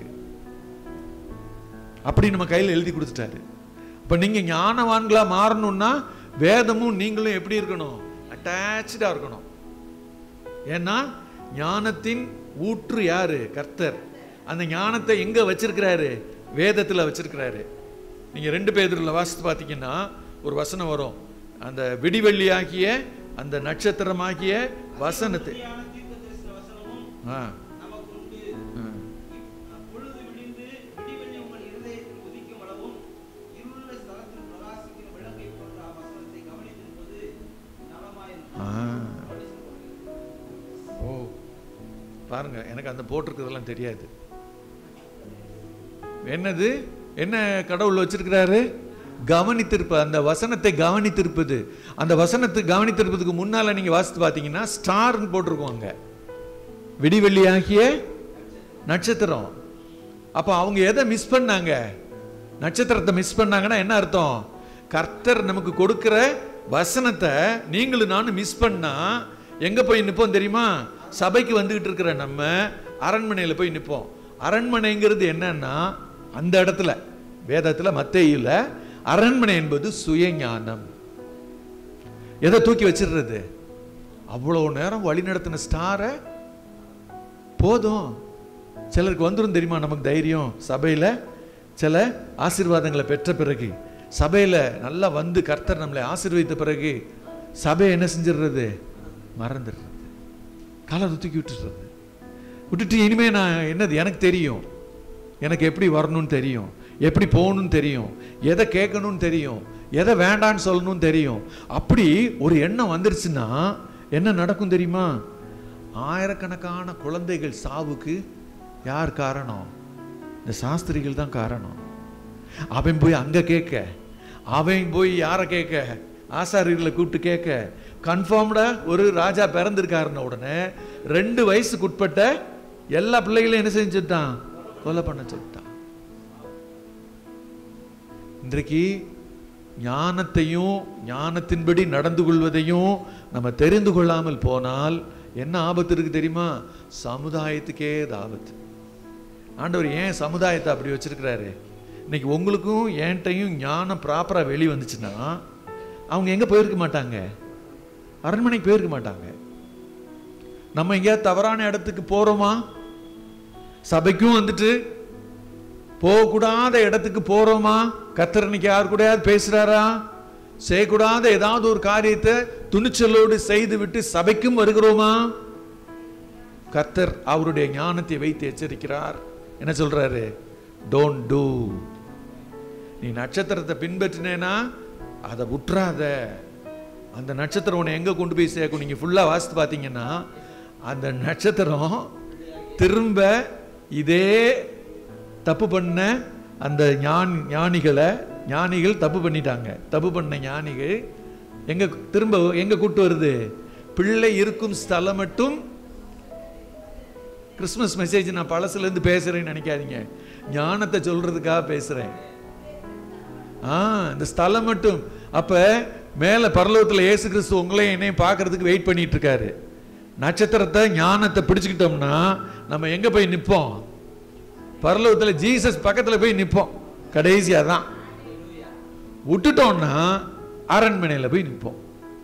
அப்படி நம்ம கையில் எழுதி கொடுத்துட்டாரு இப்ப நீங்க ஞானவான்களா மாறணும்னா வேதமும் நீங்களும் எப்படி இருக்கணும் அட்டாச்சா இருக்கணும் ஏன்னா ஞானத்தின் ஊற்று யாரு கர்த்தர் அந்த ஞானத்தை எங்க வச்சிருக்கிறாரு வேதத்துல வச்சிருக்கிறாரு நீங்க ரெண்டு பேதுல வாசித்து பார்த்தீங்கன்னா ஒரு வசனம் வரும் அந்த விடிவெள்ளியாகிய அந்த நட்சத்திரமாகிய வசனத்தை
உறுதியான தீர்க்கதரிசன வசனமும்
ஆ,
நமக்கு உண்டு
ஆ.
பொழுது விடிந்து விடிவெள்ளி உங்கள் இருதயத்தில் உதிக்கும் அளவும் இருளுள்ள ஸ்தலத்தில் பிரகாசிக்கிற விளக்கை போன்ற அவசரத்தை கவனித்திருப்பது நலமாயிருக்கும்
ஆ.
அப்படி சொல்றாங்க.
ஓ பாருங்க எனக்கு அந்த போட்டிருக்கிறதெல்லாம் தெரியாது என்னது என்ன கடவுள் வச்சிருக்கிறாரு கவனித்திருப்ப அந்த வசனத்தை கவனித்திருப்பது அந்த வசனத்தை கவனித்திருப்பதுக்கு முன்னால நீங்க வாசித்து பார்த்தீங்கன்னா ஸ்டார்னு போட்டிருக்கோம் அங்க விடிவெள்ளியாகிய நட்சத்திரம் அப்ப அவங்க எதை மிஸ் பண்ணாங்க நட்சத்திரத்தை மிஸ் பண்ணாங்கன்னா என்ன அர்த்தம் கர்த்தர் நமக்கு கொடுக்கிற வசனத்தை நீங்களும் நானும் மிஸ் பண்ணா எங்க போய் நிப்போம் தெரியுமா சபைக்கு வந்துகிட்டு இருக்கிற நம்ம அரண்மனையில போய் நிப்போம் அரண்மனைங்கிறது என்னன்னா அந்த இடத்துல வேதத்துல மத்தேயில அரண்மனை என்பது சுயஞானம் எதை தூக்கி வச்சிடுறது அவ்வளவு நேரம் வழி நடத்தின ஸ்டாரை போதும் சிலருக்கு வந்துரும் தெரியுமா நமக்கு தைரியம் சபையில சில ஆசீர்வாதங்களை பெற்ற பிறகு சபையில நல்லா வந்து கர்த்தர் நம்மளை ஆசீர்வதித்த பிறகு சபையை என்ன செஞ்சிடுறது மறந்துடுறது காலத்தை தூக்கி விட்டுடுறது விட்டுட்டு இனிமே நான் என்னது எனக்கு தெரியும் எனக்கு எப்படி வரணும்னு தெரியும் எப்படி போகணும்னு தெரியும் எதை கேட்கணும்னு தெரியும் எதை வேண்டான்னு சொல்லணும்னு தெரியும் அப்படி ஒரு எண்ணம் வந்துருச்சுன்னா என்ன நடக்கும் தெரியுமா ஆயிரக்கணக்கான குழந்தைகள் சாவுக்கு யார் காரணம் இந்த சாஸ்திரிகள் தான் காரணம் அவன் போய் அங்க கேட்க அவன் போய் யாரை கேட்க ஆசாரியர்களை கூப்பிட்டு கேட்க கன்ஃபார்ம்டா ஒரு ராஜா பிறந்திருக்காருன்ன உடனே ரெண்டு வயசுக்கு உட்பட்ட எல்லா பிள்ளைகளையும் என்ன செஞ்சுட்டான் கொலை பண்ண சொல்லிட்டான் இன்றைக்கு ஞானத்தையும் ஞானத்தின்படி நடந்து கொள்வதையும் நம்ம தெரிந்து கொள்ளாமல் போனால் என்ன ஆபத்து இருக்கு தெரியுமா சமுதாயத்துக்கே இது ஆபத்து ஆண்டவர் ஏன் சமுதாயத்தை அப்படி வச்சிருக்கிறாரு இன்னைக்கு உங்களுக்கும் என்கிட்டையும் ஞானம் ப்ராப்பரா வெளி வந்துச்சுன்னா அவங்க எங்க போயிருக்க மாட்டாங்க அரண்மனைக்கு போயிருக்க மாட்டாங்க நம்ம எங்கேயாவது தவறான இடத்துக்கு போறோமா சபைக்கும் வந்துட்டு போகக்கூடாத இடத்துக்கு போறோமா கர்த்தர் இன்னைக்கு யார் கூடயாவது பேசுறாரா செய்யக்கூடாத ஏதாவது ஒரு காரியத்தை துணிச்சலோடு செய்து விட்டு சபைக்கும் வருகிறோமா கர்த்தர் அவருடைய ஞானத்தை வைத்து எச்சரிக்கிறார் என்ன சொல்றாரு டோன்ட் டூ நீ நட்சத்திரத்தை பின்பற்றினேனா அதை விட்டுறாத அந்த நட்சத்திரம் உன்னை எங்கே கொண்டு போய் சேர்க்கும் நீங்கள் ஃபுல்லாக வாசித்து பார்த்தீங்கன்னா அந்த நட்சத்திரம் திரும்ப இதே தப்பு பண்ண அந்த ஞான் ஞானிகளை ஞானிகள் தப்பு பண்ணிட்டாங்க தப்பு பண்ண ஞானிகள் எங்க திரும்ப எங்க கூட்டு வருது பிள்ளை இருக்கும் ஸ்தலம் மட்டும் கிறிஸ்மஸ் மெசேஜ் நான் பழசுல இருந்து பேசுறேன்னு நினைக்காதீங்க ஞானத்தை சொல்றதுக்காக பேசுறேன் ஆ இந்த ஸ்தலம் மட்டும் அப்ப மேல பரலோகத்துல இயேசு கிறிஸ்து உங்களையும் என்னையும் பார்க்கறதுக்கு வெயிட் பண்ணிட்டு இருக்காரு நட்சத்திரத்தை ஞானத்தை பிடிச்சுக்கிட்டோம்னா நம்ம எங்க போய் நிப்போம் பரலோகத்துல ஜீசஸ் பக்கத்துல போய் நிப்போம் கடைசியா தான் விட்டுட்டோம்னா அரண்மனையில போய் நிப்போம்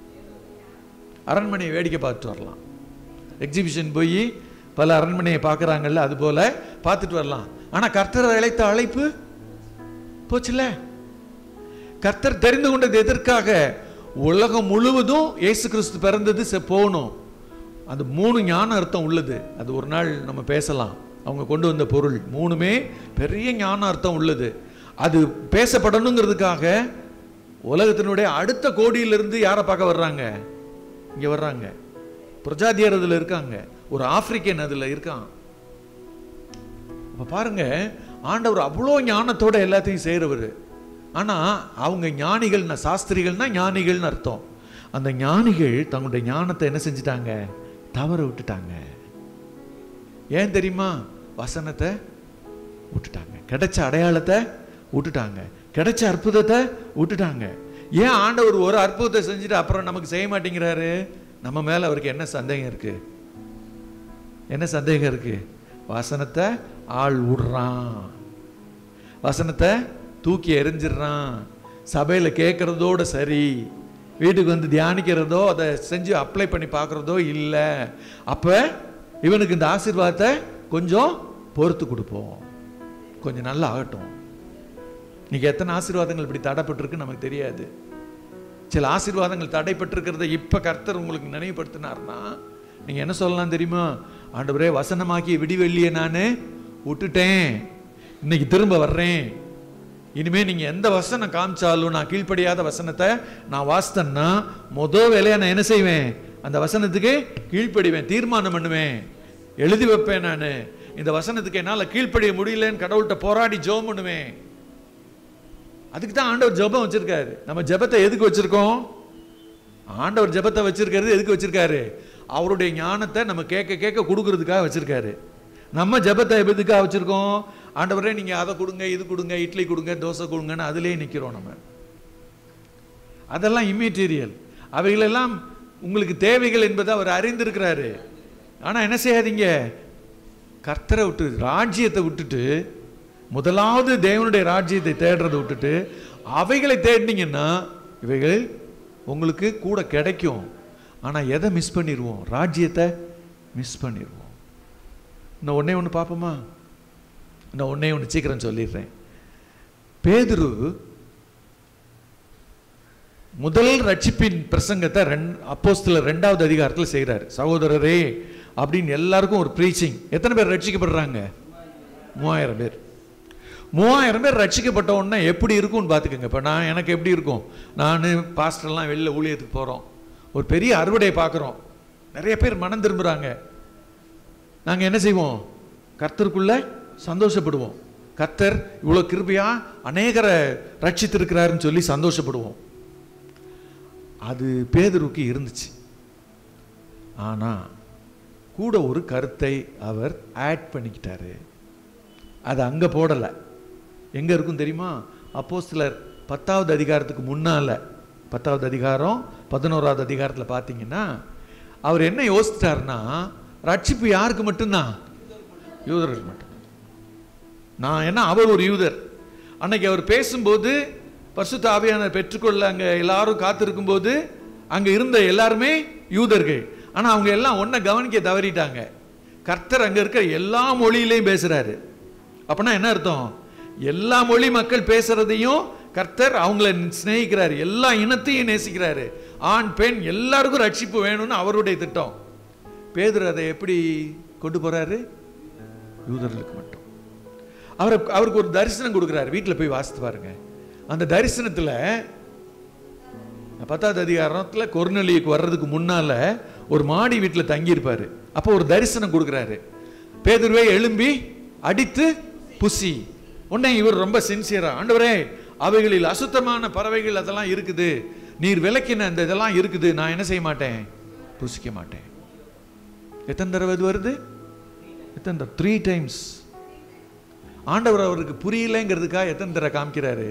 அரண்மனையை வேடிக்கை பார்த்துட்டு வரலாம் எக்ஸிபிஷன் போய் பல அரண்மனையை பார்க்குறாங்கல்ல அது போல பார்த்துட்டு வரலாம் ஆனா கர்த்தர் அழைத்த அழைப்பு போச்சுல்ல கர்த்தர் தெரிந்து கொண்டது எதற்காக உலகம் முழுவதும் இயேசு கிறிஸ்து பிறந்தது செ- போகணும் அந்த மூணு ஞான அர்த்தம் உள்ளது அது ஒரு நாள் நம்ம பேசலாம் அவங்க கொண்டு வந்த பொருள் மூணுமே பெரிய ஞான அர்த்தம் உள்ளது அது பேசப்படணுங்கிறதுக்காக உலகத்தினுடைய அடுத்த கோடியிலிருந்து யாரை பார்க்க வர்றாங்க இங்க வர்றாங்க பிரஜாதியார் அதுல இருக்காங்க ஒரு ஆப்பிரிக்கன் அதுல இருக்கான் அப்ப பாருங்க ஆண்டவர் அவ்வளோ ஞானத்தோட எல்லாத்தையும் செய்கிறவர் ஆனா அவங்க ஞானிகள்னா சாஸ்திரிகள்னா ஞானிகள்னு அர்த்தம் அந்த ஞானிகள் தங்களுடைய ஞானத்தை என்ன செஞ்சிட்டாங்க தவற விட்டுட்டாங்க ஏன் தெரியுமா வசனத்தை விட்டுட்டாங்க கிடைச்ச அடையாளத்தை விட்டுட்டாங்க கிடைச்ச அற்புதத்தை விட்டுட்டாங்க ஏன் ஆண்டவர் ஒரு அற்புதத்தை செஞ்சுட்டு அப்புறம் நமக்கு செய்ய மாட்டேங்கிறாரு நம்ம மேல அவருக்கு என்ன சந்தேகம் இருக்கு என்ன சந்தேகம் இருக்கு வசனத்தை ஆள் விடுறான் வசனத்தை தூக்கி எறிஞ்சிடுறான் சபையில கேட்கறதோட சரி வீட்டுக்கு வந்து தியானிக்கிறதோ அதை செஞ்சு அப்ளை பண்ணி பார்க்கறதோ இல்லை அப்ப இவனுக்கு இந்த ஆசீர்வாதத்தை கொஞ்சம் பொறுத்து கொடுப்போம் கொஞ்சம் நல்லா ஆகட்டும் இன்னைக்கு எத்தனை ஆசீர்வாதங்கள் இப்படி தடைப்பட்டிருக்கு நமக்கு தெரியாது சில ஆசீர்வாதங்கள் தடைப்பட்டிருக்கிறத இப்ப கர்த்தர் உங்களுக்கு நினைவுபடுத்தினார்னா நீங்க என்ன சொல்லலாம் தெரியுமா ஆண்டவரே வசனமாக்கி விடிவெள்ளிய நான் விட்டுட்டேன் இன்னைக்கு திரும்ப வர்றேன் இனிமே நீங்க எந்த வசனம் காமிச்சாலும் நான் கீழ்ப்படியாத வசனத்தை நான் வாசித்தேன்னா முத வேலையா நான் என்ன செய்வேன் அந்த வசனத்துக்கு கீழ்ப்படிவேன் தீர்மானம் பண்ணுவேன் எழுதி வைப்பேன் நான் இந்த வசனத்துக்கு என்னால கீழ்ப்படிய முடியலன்னு கடவுள்கிட்ட போராடி ஜெபம் பண்ணுவேன் அதுக்கு தான் ஆண்டவர் ஜெபம் வச்சிருக்காரு நம்ம ஜெபத்தை எதுக்கு வச்சிருக்கோம் ஆண்டவர் ஜெபத்தை வச்சிருக்கிறது எதுக்கு வச்சிருக்காரு அவருடைய ஞானத்தை நம்ம கேட்க கேட்க கொடுக்கறதுக்காக வச்சிருக்காரு நம்ம ஜெபத்தை எதுக்காக வச்சிருக்கோம் ஆண்டவரே நீங்க அதை கொடுங்க இது கொடுங்க இட்லி கொடுங்க தோசை கொடுங்கன்னு அதிலே நிக்கிறோம் நம்ம அதெல்லாம் இம்மெட்டீரியல் அவைகளெல்லாம் உங்களுக்கு தேவைகள் என்பதை அவர் அறிந்திருக்கிறாரு ஆனா என்ன செய்யாதீங்க கர்த்தரை விட்டு ராஜ்யத்தை விட்டுட்டு முதலாவது தேவனுடைய ராஜ்யத்தை தேடுறதை விட்டுட்டு அவைகளை தேடினீங்கன்னா இவைகள் உங்களுக்கு கூட கிடைக்கும் ஆனா எதை மிஸ் பண்ணிடுவோம் ராஜ்யத்தை மிஸ் பண்ணிடுவோம் இன்னும் ஒண்ணே ஒன்று பார்ப்போமா இன்னும் ஒண்ணே ஒன்று சீக்கிரம் சொல்லிடுறேன் பேதுரு முதல் ரட்சிப்பின் பிரசங்கத்தை ரெண் அப்போஸ்தலர் ரெண்டாவது அதிகாரத்தில் செய்கிறார் சகோதரரே அப்படின்னு எல்லாருக்கும் ஒரு ப்ரீச்சிங் எத்தனை பேர் ரட்சிக்கப்படுறாங்க மூவாயிரம் பேர் மூவாயிரம் பேர் ரட்சிக்கப்பட்ட உடனே எப்படி இருக்கும்னு பார்த்துக்கோங்க இப்போ நான் எனக்கு எப்படி இருக்கும் நான் பாஸ்டர்லாம் வெளில ஊழியத்துக்கு போகிறோம் ஒரு பெரிய அறுவடையை பார்க்குறோம் நிறைய பேர் மனம் திரும்புகிறாங்க நாங்கள் என்ன செய்வோம் கர்த்தருக்குள்ள சந்தோஷப்படுவோம் கர்த்தர் இவ்வளோ கிருபையா அநேகரை ரட்சித்திருக்கிறாருன்னு சொல்லி சந்தோஷப்படுவோம் அது பேதுருக்கு இருந்துச்சு ஆனா கூட ஒரு கருத்தை அவர் ஆட் பண்ணிக்கிட்டாரு அது அங்க போடல எங்க இருக்கும் தெரியுமா அப்போஸ்தலர் பத்தாவது அதிகாரத்துக்கு முன்னால பத்தாவது அதிகாரம் பதினோராவது அதிகாரத்துல பார்த்தீங்கன்னா அவர் என்ன யோசிச்சிட்டாருன்னா ரட்சிப்பு யாருக்கு மட்டும்தான் யூதருக்கு மட்டும் நான் என்ன அவர் ஒரு யூதர் அன்னைக்கு அவர் பேசும்போது பரிசுத்த ஆவியானவர் பெற்றுக்கொள்ள அங்க எல்லாரும் காத்திருக்கும்போது அங்க இருந்த எல்லாருமே யூதர்கள் ஆனா அவங்க எல்லாம் ஒன்றை கவனிக்க தவறிட்டாங்க கர்த்தர் அங்க இருக்கிற எல்லா மொழியிலையும் பேசுறாரு அப்படின்னா என்ன அர்த்தம் எல்லா மொழி மக்கள் பேசுறதையும் கர்த்தர் அவங்கள சிநேகிக்கிறாரு எல்லா இனத்தையும் நேசிக்கிறாரு ஆண் பெண் எல்லாருக்கும் ரட்சிப்பு வேணும்னு அவருடைய திட்டம் பேதுரு அதை எப்படி கொண்டு போறாரு யூதர்களுக்கு மட்டும் அவர் அவருக்கு ஒரு தரிசனம் கொடுக்குறாரு வீட்டில் போய் வாசித்து பாருங்க அந்த தரிசனத்தில் பத்தாவது அதிகாரத்துல கொர்நலியுக்கு வர்றதுக்கு முன்னால ஒரு மாடி வீட்டில் தங்கியிருப்பாரு அப்போ ஒரு தரிசனம் கொடுக்குறாரு பேதுருவே எழும்பி அடித்து புசி உடனே இவர் ரொம்ப சின்சியரா ஆண்டவரே அவைகளில் அசுத்தமான பறவைகள் அதெல்லாம் இருக்குது நீர் விளக்கின அந்த இதெல்லாம் இருக்குது நான் என்ன செய்ய மாட்டேன் புசிக்க மாட்டேன் எத்தனை தடவை இது வருது எத்தனை தடவை த்ரீ டைம்ஸ் ஆண்டவர் அவருக்கு புரியலைங்கிறதுக்காக எத்தனை தடவை காமிக்கிறாரு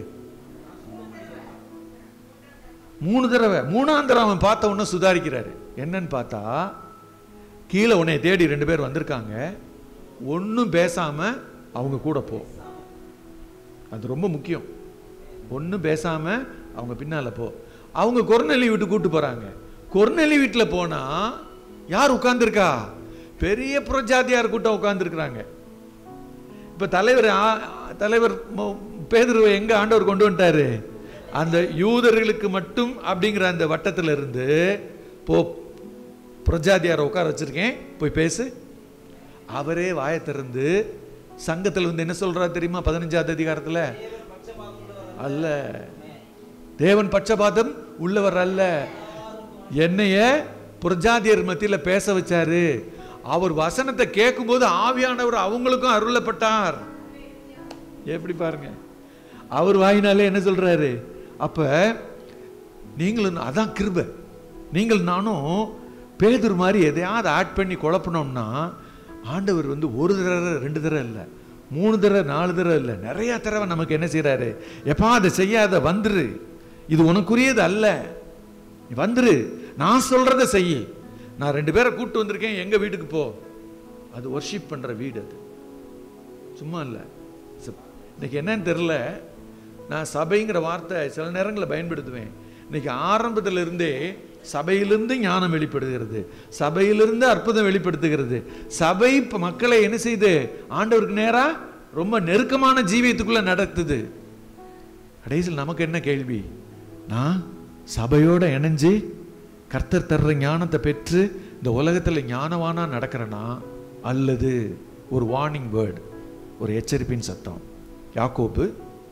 மூணு தடவை மூணாம் தடவை அவன் பார்த்த உடனே சுதாரிக்கிறாரு என்னன்னு பார்த்தா கீழே உன்னை தேடி ரெண்டு பேர் வந்திருக்காங்க ஒன்றும் பேசாம அவங்க கூட போ அது ரொம்ப முக்கியம் ஒன்றும் பேசாம அவங்க பின்னால போ அவங்க கொர்நெல்லி வீட்டு கூட்டு போறாங்க கொர்நெல்லி வீட்டில் போனா யார் உட்கார்ந்திருக்கா பெரிய புரஜாதியார் கூட்டம் உட்கார்ந்துருக்குறாங்க இப்ப தலைவர் ஆ- தலைவர் மோ- பேதுருவை எங்க ஆண்டவர் கொண்டு வந்துட்டாரு அந்த யூதர்களுக்கு மட்டும் அப்படிங்கிற அந்த வட்டத்துல இருந்து போ பிரஜாதியாரை உட்கார வச்சிருக்கேன் போய் பேசு அவரே வாயை திறந்து சங்கத்துல வந்து என்ன சொல்றாரு தெரியுமா பதினஞ்சாவது அதிகாரத்துல அல்ல தேவன் பட்சபாதம் உள்ளவர் அல்ல என்னைய புரஜாதியர் மத்தியில பேச வச்சாரு அவர் வசனத்தை கேட்கும்போது ஆவியானவர் அவங்களுக்கும் அருளப்பட்டார் எப்படி பாருங்க அவர் வாயினாலே என்ன சொல்றாரு அப்ப நீங்களும் அதான் கிருபை நீங்கள் நானும் பேதுரு மாதிரி எதையாவது ஆட் பண்ணி குழப்பினோம்னா ஆண்டவர் வந்து ஒரு தடவை ரெண்டு தடவை இல்லை மூணு தடவை நாலு தடவை இல்லை நிறைய தடவை நமக்கு என்ன செய்றாரு எப்பா அதை செய்யாத வந்துரு இது உனக்குரியது அல்ல நீ வந்துரு நான் சொல்றத செய் நான் ரெண்டு பேரை கூட்டு வந்திருக்கேன் எங்க வீட்டுக்கு போ அது ஒர்ஷிப் பண்ற வீடு அது சும்மா இல்லை இன்னைக்கு என்னன்னு தெரில நான் சபைங்கிற வார்த்தை சில நேரங்களில் பயன்படுத்துவேன் இன்னைக்கு ஆரம்பத்துல இருந்தே சபையிலிருந்து ஞானம் வெளிப்படுகிறது சபையிலிருந்து அற்புதம் வெளிப்படுத்துகிறது சபை இப்ப மக்களை என்ன செய்து ஆண்டவருக்கு நேரா ரொம்ப நெருக்கமான ஜீவியத்துக்குள்ள நடத்துது கடைசியில் நமக்கு என்ன கேள்வி நான் சபையோட இணைஞ்சு கர்த்தர் தர்ற ஞானத்தை பெற்று இந்த உலகத்துல ஞானவானா நடக்கிறேனா அல்லது ஒரு வார்னிங் வேர்டு ஒரு எச்சரிப்பின் சத்தம் யாக்கோபு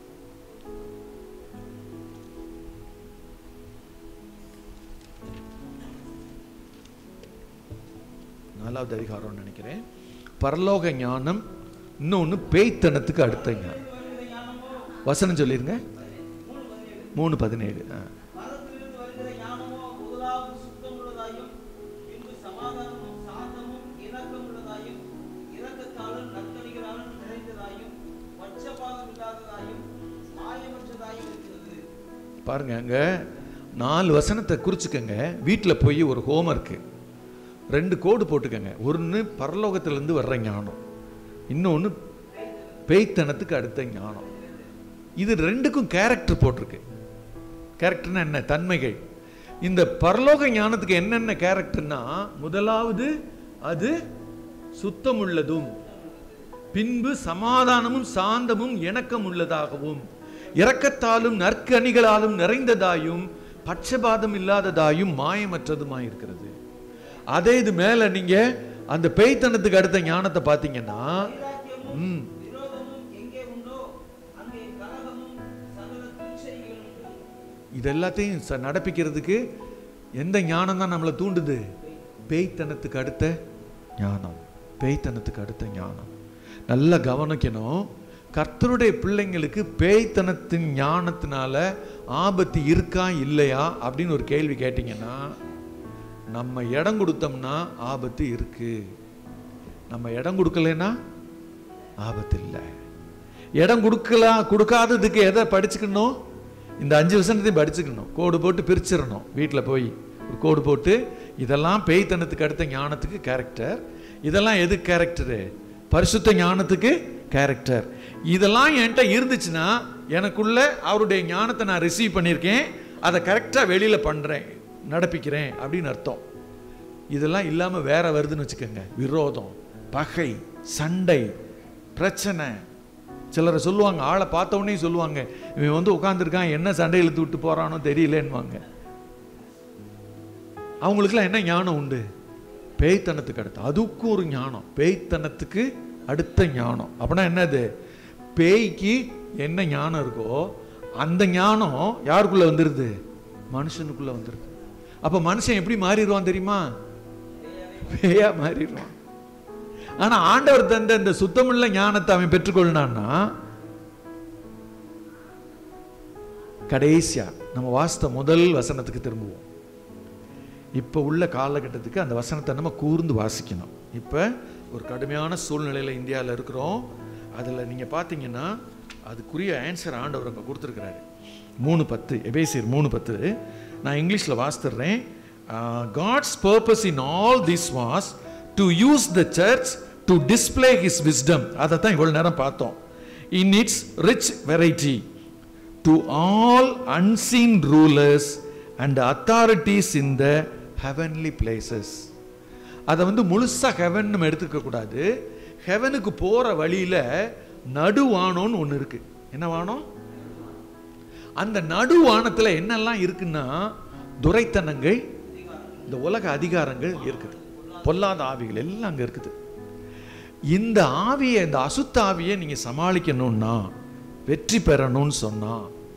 நாலாவது அதிகாரம்னு நினைக்கிறேன் பரலோக ஞானம் இன்னொன்னு பேய்த்தனத்துக்கு அடுத்த ஞானம் வசனம் சொல்லிருங்க மூணு பதினேழு ஆ.
மரத்திலிருந்து வருகிற ஞானமோ முதலாவது சுத்தமுள்ளதாயும் பின்பு சமாதானமும் சாந்தமும் இணக்கமுள்ளதாயும் இரக்கத்தாலும் நற்கனிகளாலும் நிறைந்ததாயும் பட்சபாதம் இல்லாததாயும் மாயமற்றதாயும் இருக்கிறது
பாருங்க அங்க நாலு வசனத்தை குறிச்சுக்கங்க வீட்டில் போய் ஒரு ஹோம்ஒர்க்கு ரெண்டு கோடு போட்டுக்கங்க ஒன்று பரலோகத்திலேருந்து வர்ற ஞானம் இன்னொன்று பேய்த்தனத்துக்கு அடுத்த ஞானம் இது ரெண்டுக்கும் கேரக்டர் போட்டிருக்கு கேரக்டர்னா என்ன தன்மைகள் இந்த பரலோக ஞானத்துக்கு என்னென்ன கேரக்டர்னா முதலாவது அது சுத்தமுள்ளதும் பின்பு சமாதானமும் சாந்தமும் இணக்கம் உள்ளதாகவும் இரக்கத்தாலும் நற்கனிகளாலும் நிறைந்ததாயும் பட்சபாதம் இல்லாததாயும் மாயமற்றதுமாயிருக்கிறது அதே இது மேல நீங்க அந்த பேய்த்தனத்துக்கு அடுத்த ஞானத்தை பார்த்தீங்கன்னா ம்,
விரோதமும் எங்கே உண்டோ அங்கே கலகமும் சகல துச்சைகளும் உண்டு.
இது எல்லாத்தையும் ச- நடப்பிக்கிறதுக்கு எந்த ஞானம் தான் நம்மளை தூண்டுது பேய்த்தனத்துக்கு அடுத்த ஞானம் பேய்த்தனத்துக்கு அடுத்த ஞானம் நல்லா கவனிக்கணும் கர்த்தருடைய பிள்ளைங்களுக்கு பேய்த்தனத்தின் ஞானத்தினால ஆபத்து இருக்கா இல்லையா அப்படின்னு ஒரு கேள்வி கேட்டிங்கன்னா நம்ம இடம் கொடுத்தோம்னா ஆபத்து இருக்கு நம்ம இடம் கொடுக்கலைன்னா ஆபத்து இல்லை இடம் கொடுக்கலாம் கொடுக்காததுக்கு எதை படிச்சுக்கணும் இந்த அஞ்சு வசனத்தையும் படிச்சுக்கணும் கோடு போட்டு பிரிச்சிடணும் வீட்டில் போய் ஒரு கோடு போட்டு இதெல்லாம் பேய்த்தனத்துக்கு அடுத்த ஞானத்துக்கு கேரக்டர் இதெல்லாம் எது கேரக்டரு பரிசுத்த ஞானத்துக்கு கேரக்டர் இதெல்லாம் என்கிட்ட இருந்துச்சுன்னா எனக்குள்ள அவருடைய ஞானத்தை நான் ரிசீவ் பண்ணியிருக்கேன் அதை கரெக்டாக வெளியில் பண்ணுறேன் நடப்பிக்கிறேன் அப்படின்னு அர்த்தம் இதெல்லாம் இல்லாமல் வேற வருதுன்னு வச்சுக்கோங்க விரோதம் பகை சண்டை பிரச்சனை சிலரை சொல்லுவாங்க ஆளை பார்த்த உடனே சொல்லுவாங்க இவன் வந்து உட்காந்துருக்கான் என்ன சண்டை இழுத்து விட்டு போறானோ தெரியலன்னுவாங்க அவங்களுக்குலாம் என்ன ஞானம் உண்டு பேய்த்தனத்துக்கு அடுத்து அதுக்கும் ஒரு ஞானம் பேய்த்தனத்துக்கு அடுத்த ஞானம் அப்படின்னா என்னது பேய்க்கு என்ன ஞானம் இருக்கோ அந்த ஞானம் யாருக்குள்ள வந்துருது மனுஷனுக்குள்ள வந்துருக்கு அப்ப மனுஷன் எப்படி மாறிடுவான் தெரியுமா பேயா மாறிடுவான் ஆனா ஆண்டவர் தந்த இந்த சுத்தமுள்ள ஞானத்தை அவன் பெற்றுக்கொள்ளான்னா கடைசியா நம்ம வாசித்த முதல் வசனத்துக்கு திரும்புவோம் இப்போ உள்ள காலகட்டத்துக்கு அந்த வசனத்தை நம்ம கூர்ந்து வாசிக்கணும் இப்போ ஒரு கடுமையான சூழ்நிலையில் இந்தியாவில் இருக்கிறோம் அதில் நீங்கள் பார்த்தீங்கன்னா அதுக்குரிய ஆன்சர் ஆண்டவர் அங்கே கொடுத்துருக்கிறாரு மூணு பத்து எபேசியர் மூணு பத்து நான் இங்கிலீஷில் வாசித்துடுறேன் God's purpose in all this was to use the church to display his wisdom அதை தான் இவ்வளோ நேரம் பார்த்தோம் in its rich variety to all unseen rulers and authorities in the heavenly places அதை வந்து முழுசா ஹெவன் நம்ம எடுத்துக்க கூடாது ஹெவனுக்கு போற வழியில நடுவானோன்னு ஒன்று இருக்கு என்ன வானம் அந்த நடுவானத்துல என்னெல்லாம் இருக்குன்னா துரைத்தனங்கள் இந்த உலக அதிகாரங்கள் இருக்குது பொல்லாத ஆவிகள் எல்லாம் அங்க இருக்குது இந்த ஆவியை இந்த அசுத்த ஆவியை நீங்க சமாளிக்கணும்னா வெற்றி பெறணும்னு சொன்னா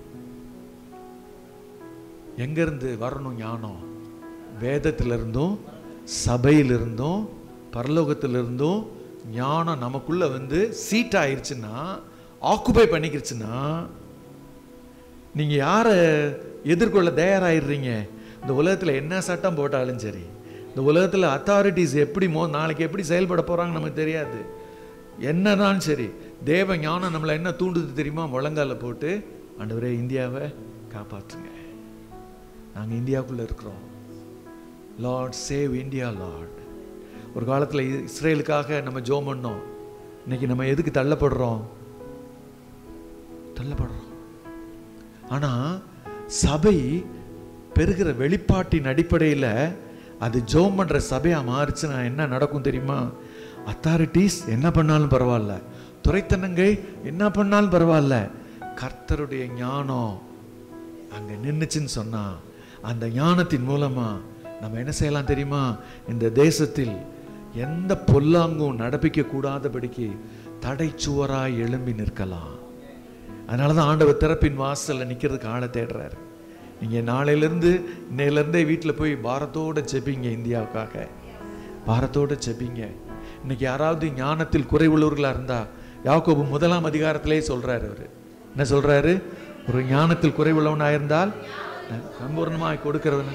எங்கிருந்து வரணும் ஞானம் வேதத்திலிருந்தும் சபையிலிருந்தும் பரலோகத்திலிருந்தும் ஞானம் நமக்குள்ள வந்து சீட் ஆயிருச்சுன்னா ஆக்குபை பண்ணிக்கிருச்சுன்னா நீங்க யாரை எதிர்கொள்ள தயாராயிடுறீங்க இந்த உலகத்துல என்ன சட்டம் போட்டாலும் சரி இந்த உலகத்துல அத்தாரிட்டிஸ் எப்படி மோ நாளைக்கு எப்படி செயல்பட போறாங்க நமக்கு தெரியாது என்னதான் சரி தேவ ஞானம் நம்மளை என்ன தூண்டுது தெரியுமா முழங்கால போட்டு ஆண்டவரே இந்தியாவை காப்பாற்றுங்க நாங்க இந்தியாவுக்குள்ள இருக்கிறோம் லார்ட் சேவ் இந்தியா லார்ட் ஒரு காலத்துல இ- இஸ்ரேலுக்காக நம்ம ஜோம் பண்ணோம் இன்னைக்கு நம்ம எதுக்கு தள்ளப்படுறோம் தள்ளப்படுறோம் ஆனா சபை பெருகிற வெளிப்பாட்டின் அடிப்படையில் அது ஜோம் பண்ற சபையா மாறுச்சுன்னா என்ன நடக்கும் தெரியுமா அத்தாரிட்டிஸ் என்ன பண்ணாலும் பரவாயில்ல துரைத்தனங்கள் என்ன பண்ணாலும் பரவாயில்ல கர்த்தருடைய ஞானம் அங்க நின்னுச்சுன்னு சொன்னா அந்த ஞானத்தின் மூலமா நம்ம என்ன செய்யலாம் தெரியுமா இந்த தேசத்தில் எந்த பொல்லாங்கும் நடப்பிக்க கூடாதபடிக்கு தடைச்சுவராய் எழும்பி நிற்கலாம் அதனால தான் ஆண்டவர் திறப்பின் வாசல்ல நிக்கிறதுக்கு ஆளை தேடுறாரு நீங்க நாளையிலேருந்து இன்னையிலேருந்தே வீட்டில் போய் பாரத்தோட ஜெபிங்க இந்தியாவுக்காக பாரத்தோட ஜெபிங்க இன்னைக்கு யாராவது ஞானத்தில் குறைவுள்ளவர்களா இருந்தா யாக்கோபு முதலாம் அதிகாரத்திலே சொல்றாரு அவரு என்ன சொல்றாரு ஒரு ஞானத்தில் குறைவுள்ளவனா இருந்தால் சம்பூர்ணமாய் கொடுக்கிறவன்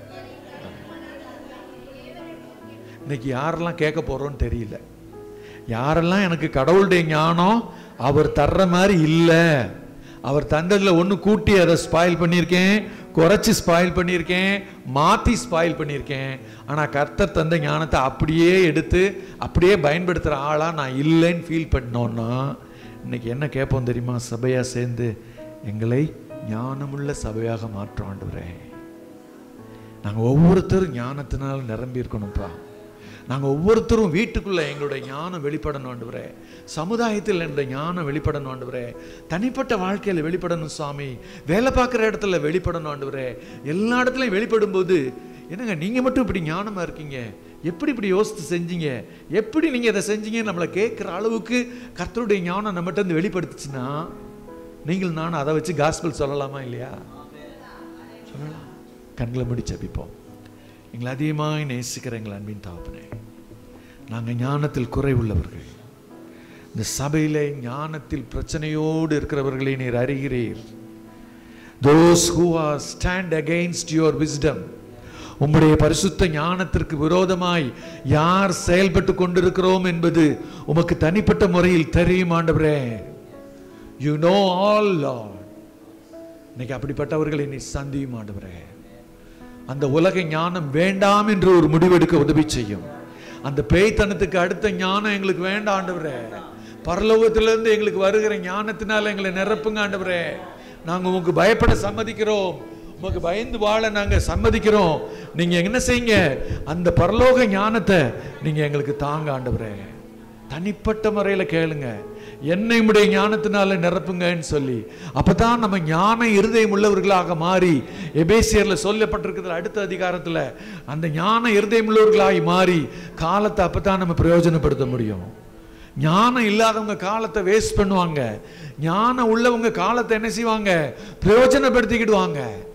இன்னைக்கு யாரெல்லாம் கேட்க போறோம்னு தெரியல யாரெல்லாம் எனக்கு கடவுளுடைய ஞானம் அவர் தர்ற மாதிரி இல்லை அவர் தந்ததுல ஒண்ணு கூட்டி அதை ஸ்பாயில் பண்ணியிருக்கேன் குறைச்சி ஸ்பாயில் பண்ணியிருக்கேன் மாத்தி ஸ்பாயில் பண்ணியிருக்கேன் ஆனா கர்த்தர் தந்த ஞானத்தை அப்படியே எடுத்து அப்படியே பயன்படுத்துற ஆளா நான் இல்லைன்னு ஃபீல் பண்ணோன்னா இன்னைக்கு என்ன கேட்போம் தெரியுமா சபையா சேர்ந்து எங்களை ஞானமுள்ள சபையாக மாற்றோம் ஆண்டவரே நாங்க ஒவ்வொருத்தரும் ஞானத்தினால் நிரம்பி இருக்கணும்ப்பா நாங்க ஒவ்வொருத்தரும் வீட்டுக்குள்ள எங்களுடைய ஞானம் வெளிப்படணும் ஆண்டவரே சமுதாயத்தில் என்னுடைய ஞானம் வெளிப்படணும் ஆண்டவரே தனிப்பட்ட வாழ்க்கையில வெளிப்படணும் சுவாமி வேலை பார்க்குற இடத்துல வெளிப்படணும் ஆண்டவரே எல்லா இடத்துலையும் வெளிப்படும் போது என்னங்க நீங்க மட்டும் இப்படி ஞானமா இருக்கீங்க எப்படி இப்படி யோசித்து செஞ்சீங்க எப்படி நீங்க இதை செஞ்சீங்க நம்மளை கேட்குற அளவுக்கு கர்த்தருடைய ஞானம் நம்மகிட்ட இருந்து வெளிப்படுத்துச்சுன்னா நீங்கள் நானும் அதை வச்சு காஸ்பல் சொல்லலாமா இல்லையா சொல்லலாம் கண்களை மூடி ஜெபிப்போம் எங்களை அதிகமாய் நேசிக்கிற எங்கள் அன்பின் தாப்பனே நாங்கள் ஞானத்தில் குறைவுள்ளவர்கள் இந்த சபையிலே ஞானத்தில் பிரச்சனையோடு இருக்கிறவர்களை நீர் அறிகிறீர் those who are stand against your wisdom உம்முடைய பரிசுத்த ஞானத்திற்கு விரோதமாய் யார் செயல்பட்டு கொண்டிருக்கிறோம் என்பது உமக்கு தனிப்பட்ட முறையில் தெரியும் ஆண்டவரே யூ நோ ஆல் லார்ட் இன்னைக்கு அப்படிப்பட்டவர்களை நீ சந்தியும் ஆண்டவரே அந்த உலக ஞானம் வேண்டாம் என்று ஒரு முடிவெடுக்க உதவி செய்யும் அந்த பேய்த்தனத்துக்கு அடுத்த ஞானம் எங்களுக்கு வேண்டாம் ஆண்டவரே பரலோகத்திலிருந்து எங்களுக்கு வருகிற ஞானத்தினால எங்களை நிரப்புங்க ஆண்டவரே நாங்க உங்களுக்கு பயப்பட சம்மதிக்கிறோம் உமக்கு பயந்து வாழ நாங்க சம்மதிக்கிறோம் நீங்க என்ன செய்யுங்க அந்த பரலோக ஞானத்தை நீங்க எங்களுக்கு தாங்க ஆண்டவரே தனிப்பட்ட முறையில கேளுங்க என்னை உடைய ஞானத்தினால நிரப்புங்கன்னு சொல்லி அப்பதான் நம்ம ஞான இருதயம் உள்ளவர்களாக மாறி எபேசியர்ல சொல்லப்பட்டிருக்கிற அடுத்த அதிகாரத்துல அந்த ஞான இருதயம் உள்ளவர்களாகி மாறி காலத்தை அப்பதான் நம்ம பிரயோஜனப்படுத்த முடியும் ஞானம் இல்லாதவங்க காலத்தை வேஸ்ட் பண்ணுவாங்க ஞானம் உள்ளவங்க காலத்தை என்ன செய்வாங்க பிரயோஜனப்படுத்திக்கிடுவாங்க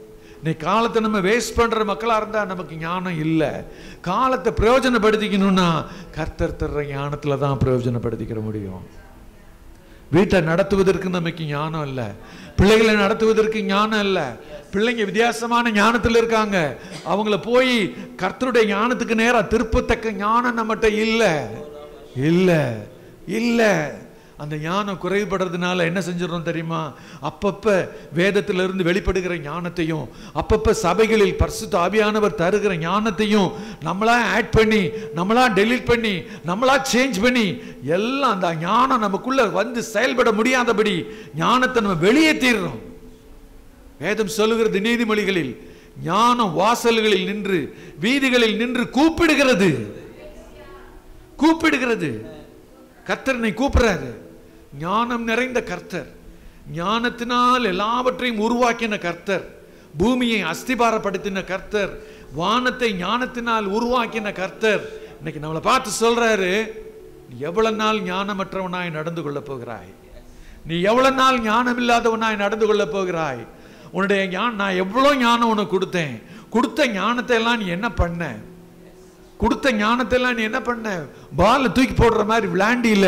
இன்னைக்கு காலத்தை நம்ம வேஸ்ட் பண்ற மக்களா இருந்தா நமக்கு ஞானம் இல்லை காலத்தை பிரயோஜனப்படுத்திக்கணும்னா கர்த்தர் தர்ற ஞானத்துல தான் பிரயோஜனப்படுத்திக்கிற முடியும் வீட்டை நடத்துவதற்கு நமக்கு ஞானம் இல்லை பிள்ளைகளை நடத்துவதற்கு ஞானம் இல்லை பிள்ளைங்க வித்தியாசமான ஞானத்தில் இருக்காங்க அவங்கள போய் கர்த்தருடைய ஞானத்துக்கு நேரா திருப்பத்தக்க ஞானம் நம்மகிட்ட இல்லை இல்லை இல்லை அந்த ஞானம் குறைபடுறதுனால என்ன செஞ்சிடறோம் தெரியுமா அப்பப்ப வேதத்திலிருந்து வெளிப்படுகிற ஞானத்தையும் அப்பப்ப சபைகளில் பரிசுத்த ஆவியானவர் தருகிற ஞானத்தையும் நம்மளா ஆட் பண்ணி நம்மளா டெலீட் பண்ணி நம்மளா சேஞ்ச் பண்ணி எல்லாம் அந்த ஞானம் நமக்குள்ள வந்து செயல்பட முடியாதபடி ஞானத்தை நம்ம வெளியேற்றிடுறோம் வேதம் சொல்லுகிறது நீதிமொழிகளில் ஞானம் வாசல்களில் நின்று வீதிகளில் நின்று கூப்பிடுகிறது கூப்பிடுகிறது கர்த்தரனை கூப்பிடுறாரு ஞானம் நிறைந்த கர்த்தர் ஞானத்தினால் எல்லாவற்றையும் உருவாக்கின கர்த்தர் பூமியை அஸ்திபாரப்படுத்தின கர்த்தர் வானத்தை ஞானத்தினால் உருவாக்கின கர்த்தர் இன்னைக்கு நம்மளை பார்த்து சொல்றாரு நீ எவ்வளவு நாள் ஞானமற்றவனாய் நடந்து கொள்ளப் போகிறாய் நீ எவ்வளவு நாள் ஞானம் இல்லாதவனாய் நடந்து கொள்ளப் போகிறாய் உன்னுடைய ஞான நான் எவ்வளவு ஞானம் உனக்கு கொடுத்தேன் கொடுத்த ஞானத்தை எல்லாம் நீ என்ன பண்ண கொடுத்த ஞானத்தை எல்லாம் நீ என்ன பண்ண பால தூக்கி போடுற மாதிரி விளையாண்டி இல்ல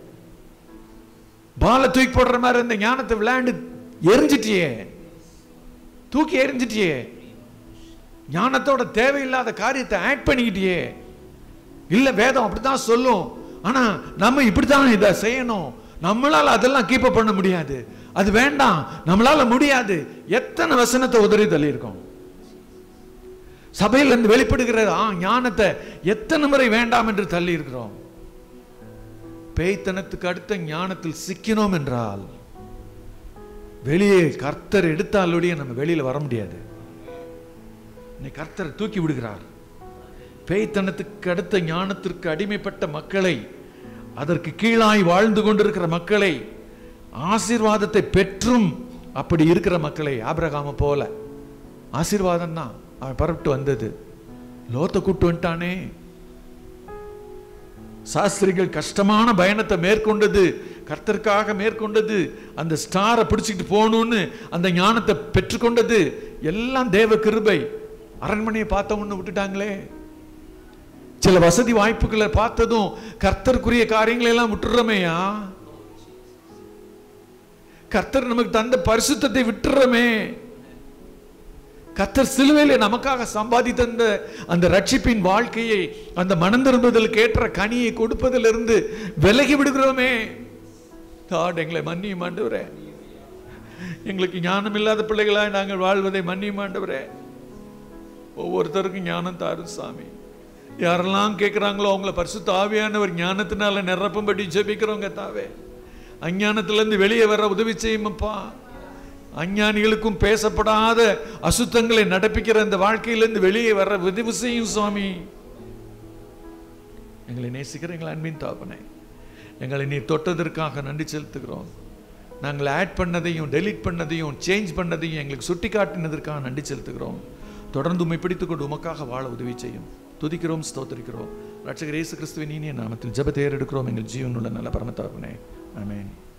பால தூக்கி போடுற மாதிரி அந்த ஞானத்தை விளையாண்டு எரிஞ்சிட்டியே தூக்கி எரிஞ்சிட்டியே ஞானத்தோட தேவையில்லாத காரியத்தை ஆட் பண்ணிக்கிட்டியே இல்ல வேதம் அப்படித்தான் சொல்லும் ஆனா நம்ம இப்படித்தான் இதை செய்யணும் நம்மளால அதெல்லாம் கீப் பண்ண முடியாது அது வேண்டாம் நம்மளால முடியாது எத்தனை வசனத்தை உதறி தள்ளியிருக்கோம் சபையில இருந்து வெளிப்படுகிற ஆ, ஞானத்தை எத்தனை முறை வேண்டாம் என்று தள்ளி இருக்கிறோம் பேய்த்தனத்துக்கு அடுத்த ஞானத்தில் சிக்கினோம் என்றால் வெளியே கர்த்தர் எடுத்தாலோடைய நம்ம வெளியில வர முடியாது இன்னைக்கு கர்த்தர் தூக்கி விடுகிறார் பேய்த்தனத்துக்கு அடுத்த ஞானத்திற்கு அடிமைப்பட்ட மக்களை அதற்கு கீழாய் வாழ்ந்து கொண்டிருக்கிற மக்களை ஆசீர்வாதத்தை பெற்றும் அப்படி இருக்கிற மக்களை ஆபிரகாம போல ஆசீர்வாதம் தான் அவன் பரப்பிட்டு வந்தது லோத்தை கூட்டு வந்துட்டானே சாஸ்திரிகள் கஷ்டமான பயணத்தை மேற்கொண்டது கர்த்தருக்காக மேற்கொண்டது அந்த ஸ்டாரை பிடிச்சிக்கிட்டு போகணும்னு அந்த ஞானத்தை பெற்றுக்கொண்டது எல்லாம் தேவ கிருபை அரண்மனையை பார்த்தவொன்னு விட்டுட்டாங்களே சில வசதி வாய்ப்புகளை பார்த்ததும் கர்த்தருக்குரிய காரியங்களை எல்லாம் விட்டுறமேயா கர்த்தர் நமக்கு தந்த பரிசுத்தத்தை விட்டுறமே கர்த்தர் சிலுவையில நமக்காக சம்பாதி தந்த அந்த ரட்சிப்பின் வாழ்க்கையை அந்த மனம் திரும்புதலுக்கு ஏற்ற கனியை கொடுப்பதிலிருந்து விலகி விடுகிறோமே தாட் எங்களை மன்னியும் ஆண்டவரே எங்களுக்கு ஞானம் இல்லாத பிள்ளைகளாய் நாங்கள் வாழ்வதை மன்னியும் ஆண்டவரே ஒவ்வொருத்தருக்கும் ஞானம் தாரும் சாமி யாரெல்லாம் கேட்குறாங்களோ அவங்கள பரிசுத்த ஆவியானவர் ஞானத்தினால நிரப்பும்படி ஜெபிக்கிறவங்க தாவே அஞ்ஞானத்திலிருந்து வெளியே வர உதவி செய்யுமப்பா அஞ்ஞானிகளுக்கும் பேசப்படாத அசுத்தங்களை நடப்பிக்கிற இந்த வாழ்க்கையிலிருந்து வெளியே வர உதவி செய்யும் சுவாமி எங்களை நேசிக்கிற எங்கள் அன்பின் தாப்பனே எங்களை நீ தொட்டதற்காக நன்றி செலுத்துகிறோம் நாங்கள் ஆட் பண்ணதையும் டெலீட் பண்ணதையும் சேஞ்ச் பண்ணதையும் எங்களுக்கு சுட்டி காட்டினதற்காக நன்றி செலுத்துகிறோம் தொடர்ந்து உம்மை பிடித்துக்கொண்டு உமக்காக வாழ உதவி செய்யும் துதிக்கிறோம் ஸ்தோத்திரிக்கிறோம் ரட்சகர் இயேசு கிறிஸ்துவின் இனிய நாமத்தில் ஜெபத்தை ஏறெடுக்கிறோம் எங்கள் ஜீவனுள்ள நல்ல பரமத்தாப்பனே ஆமென்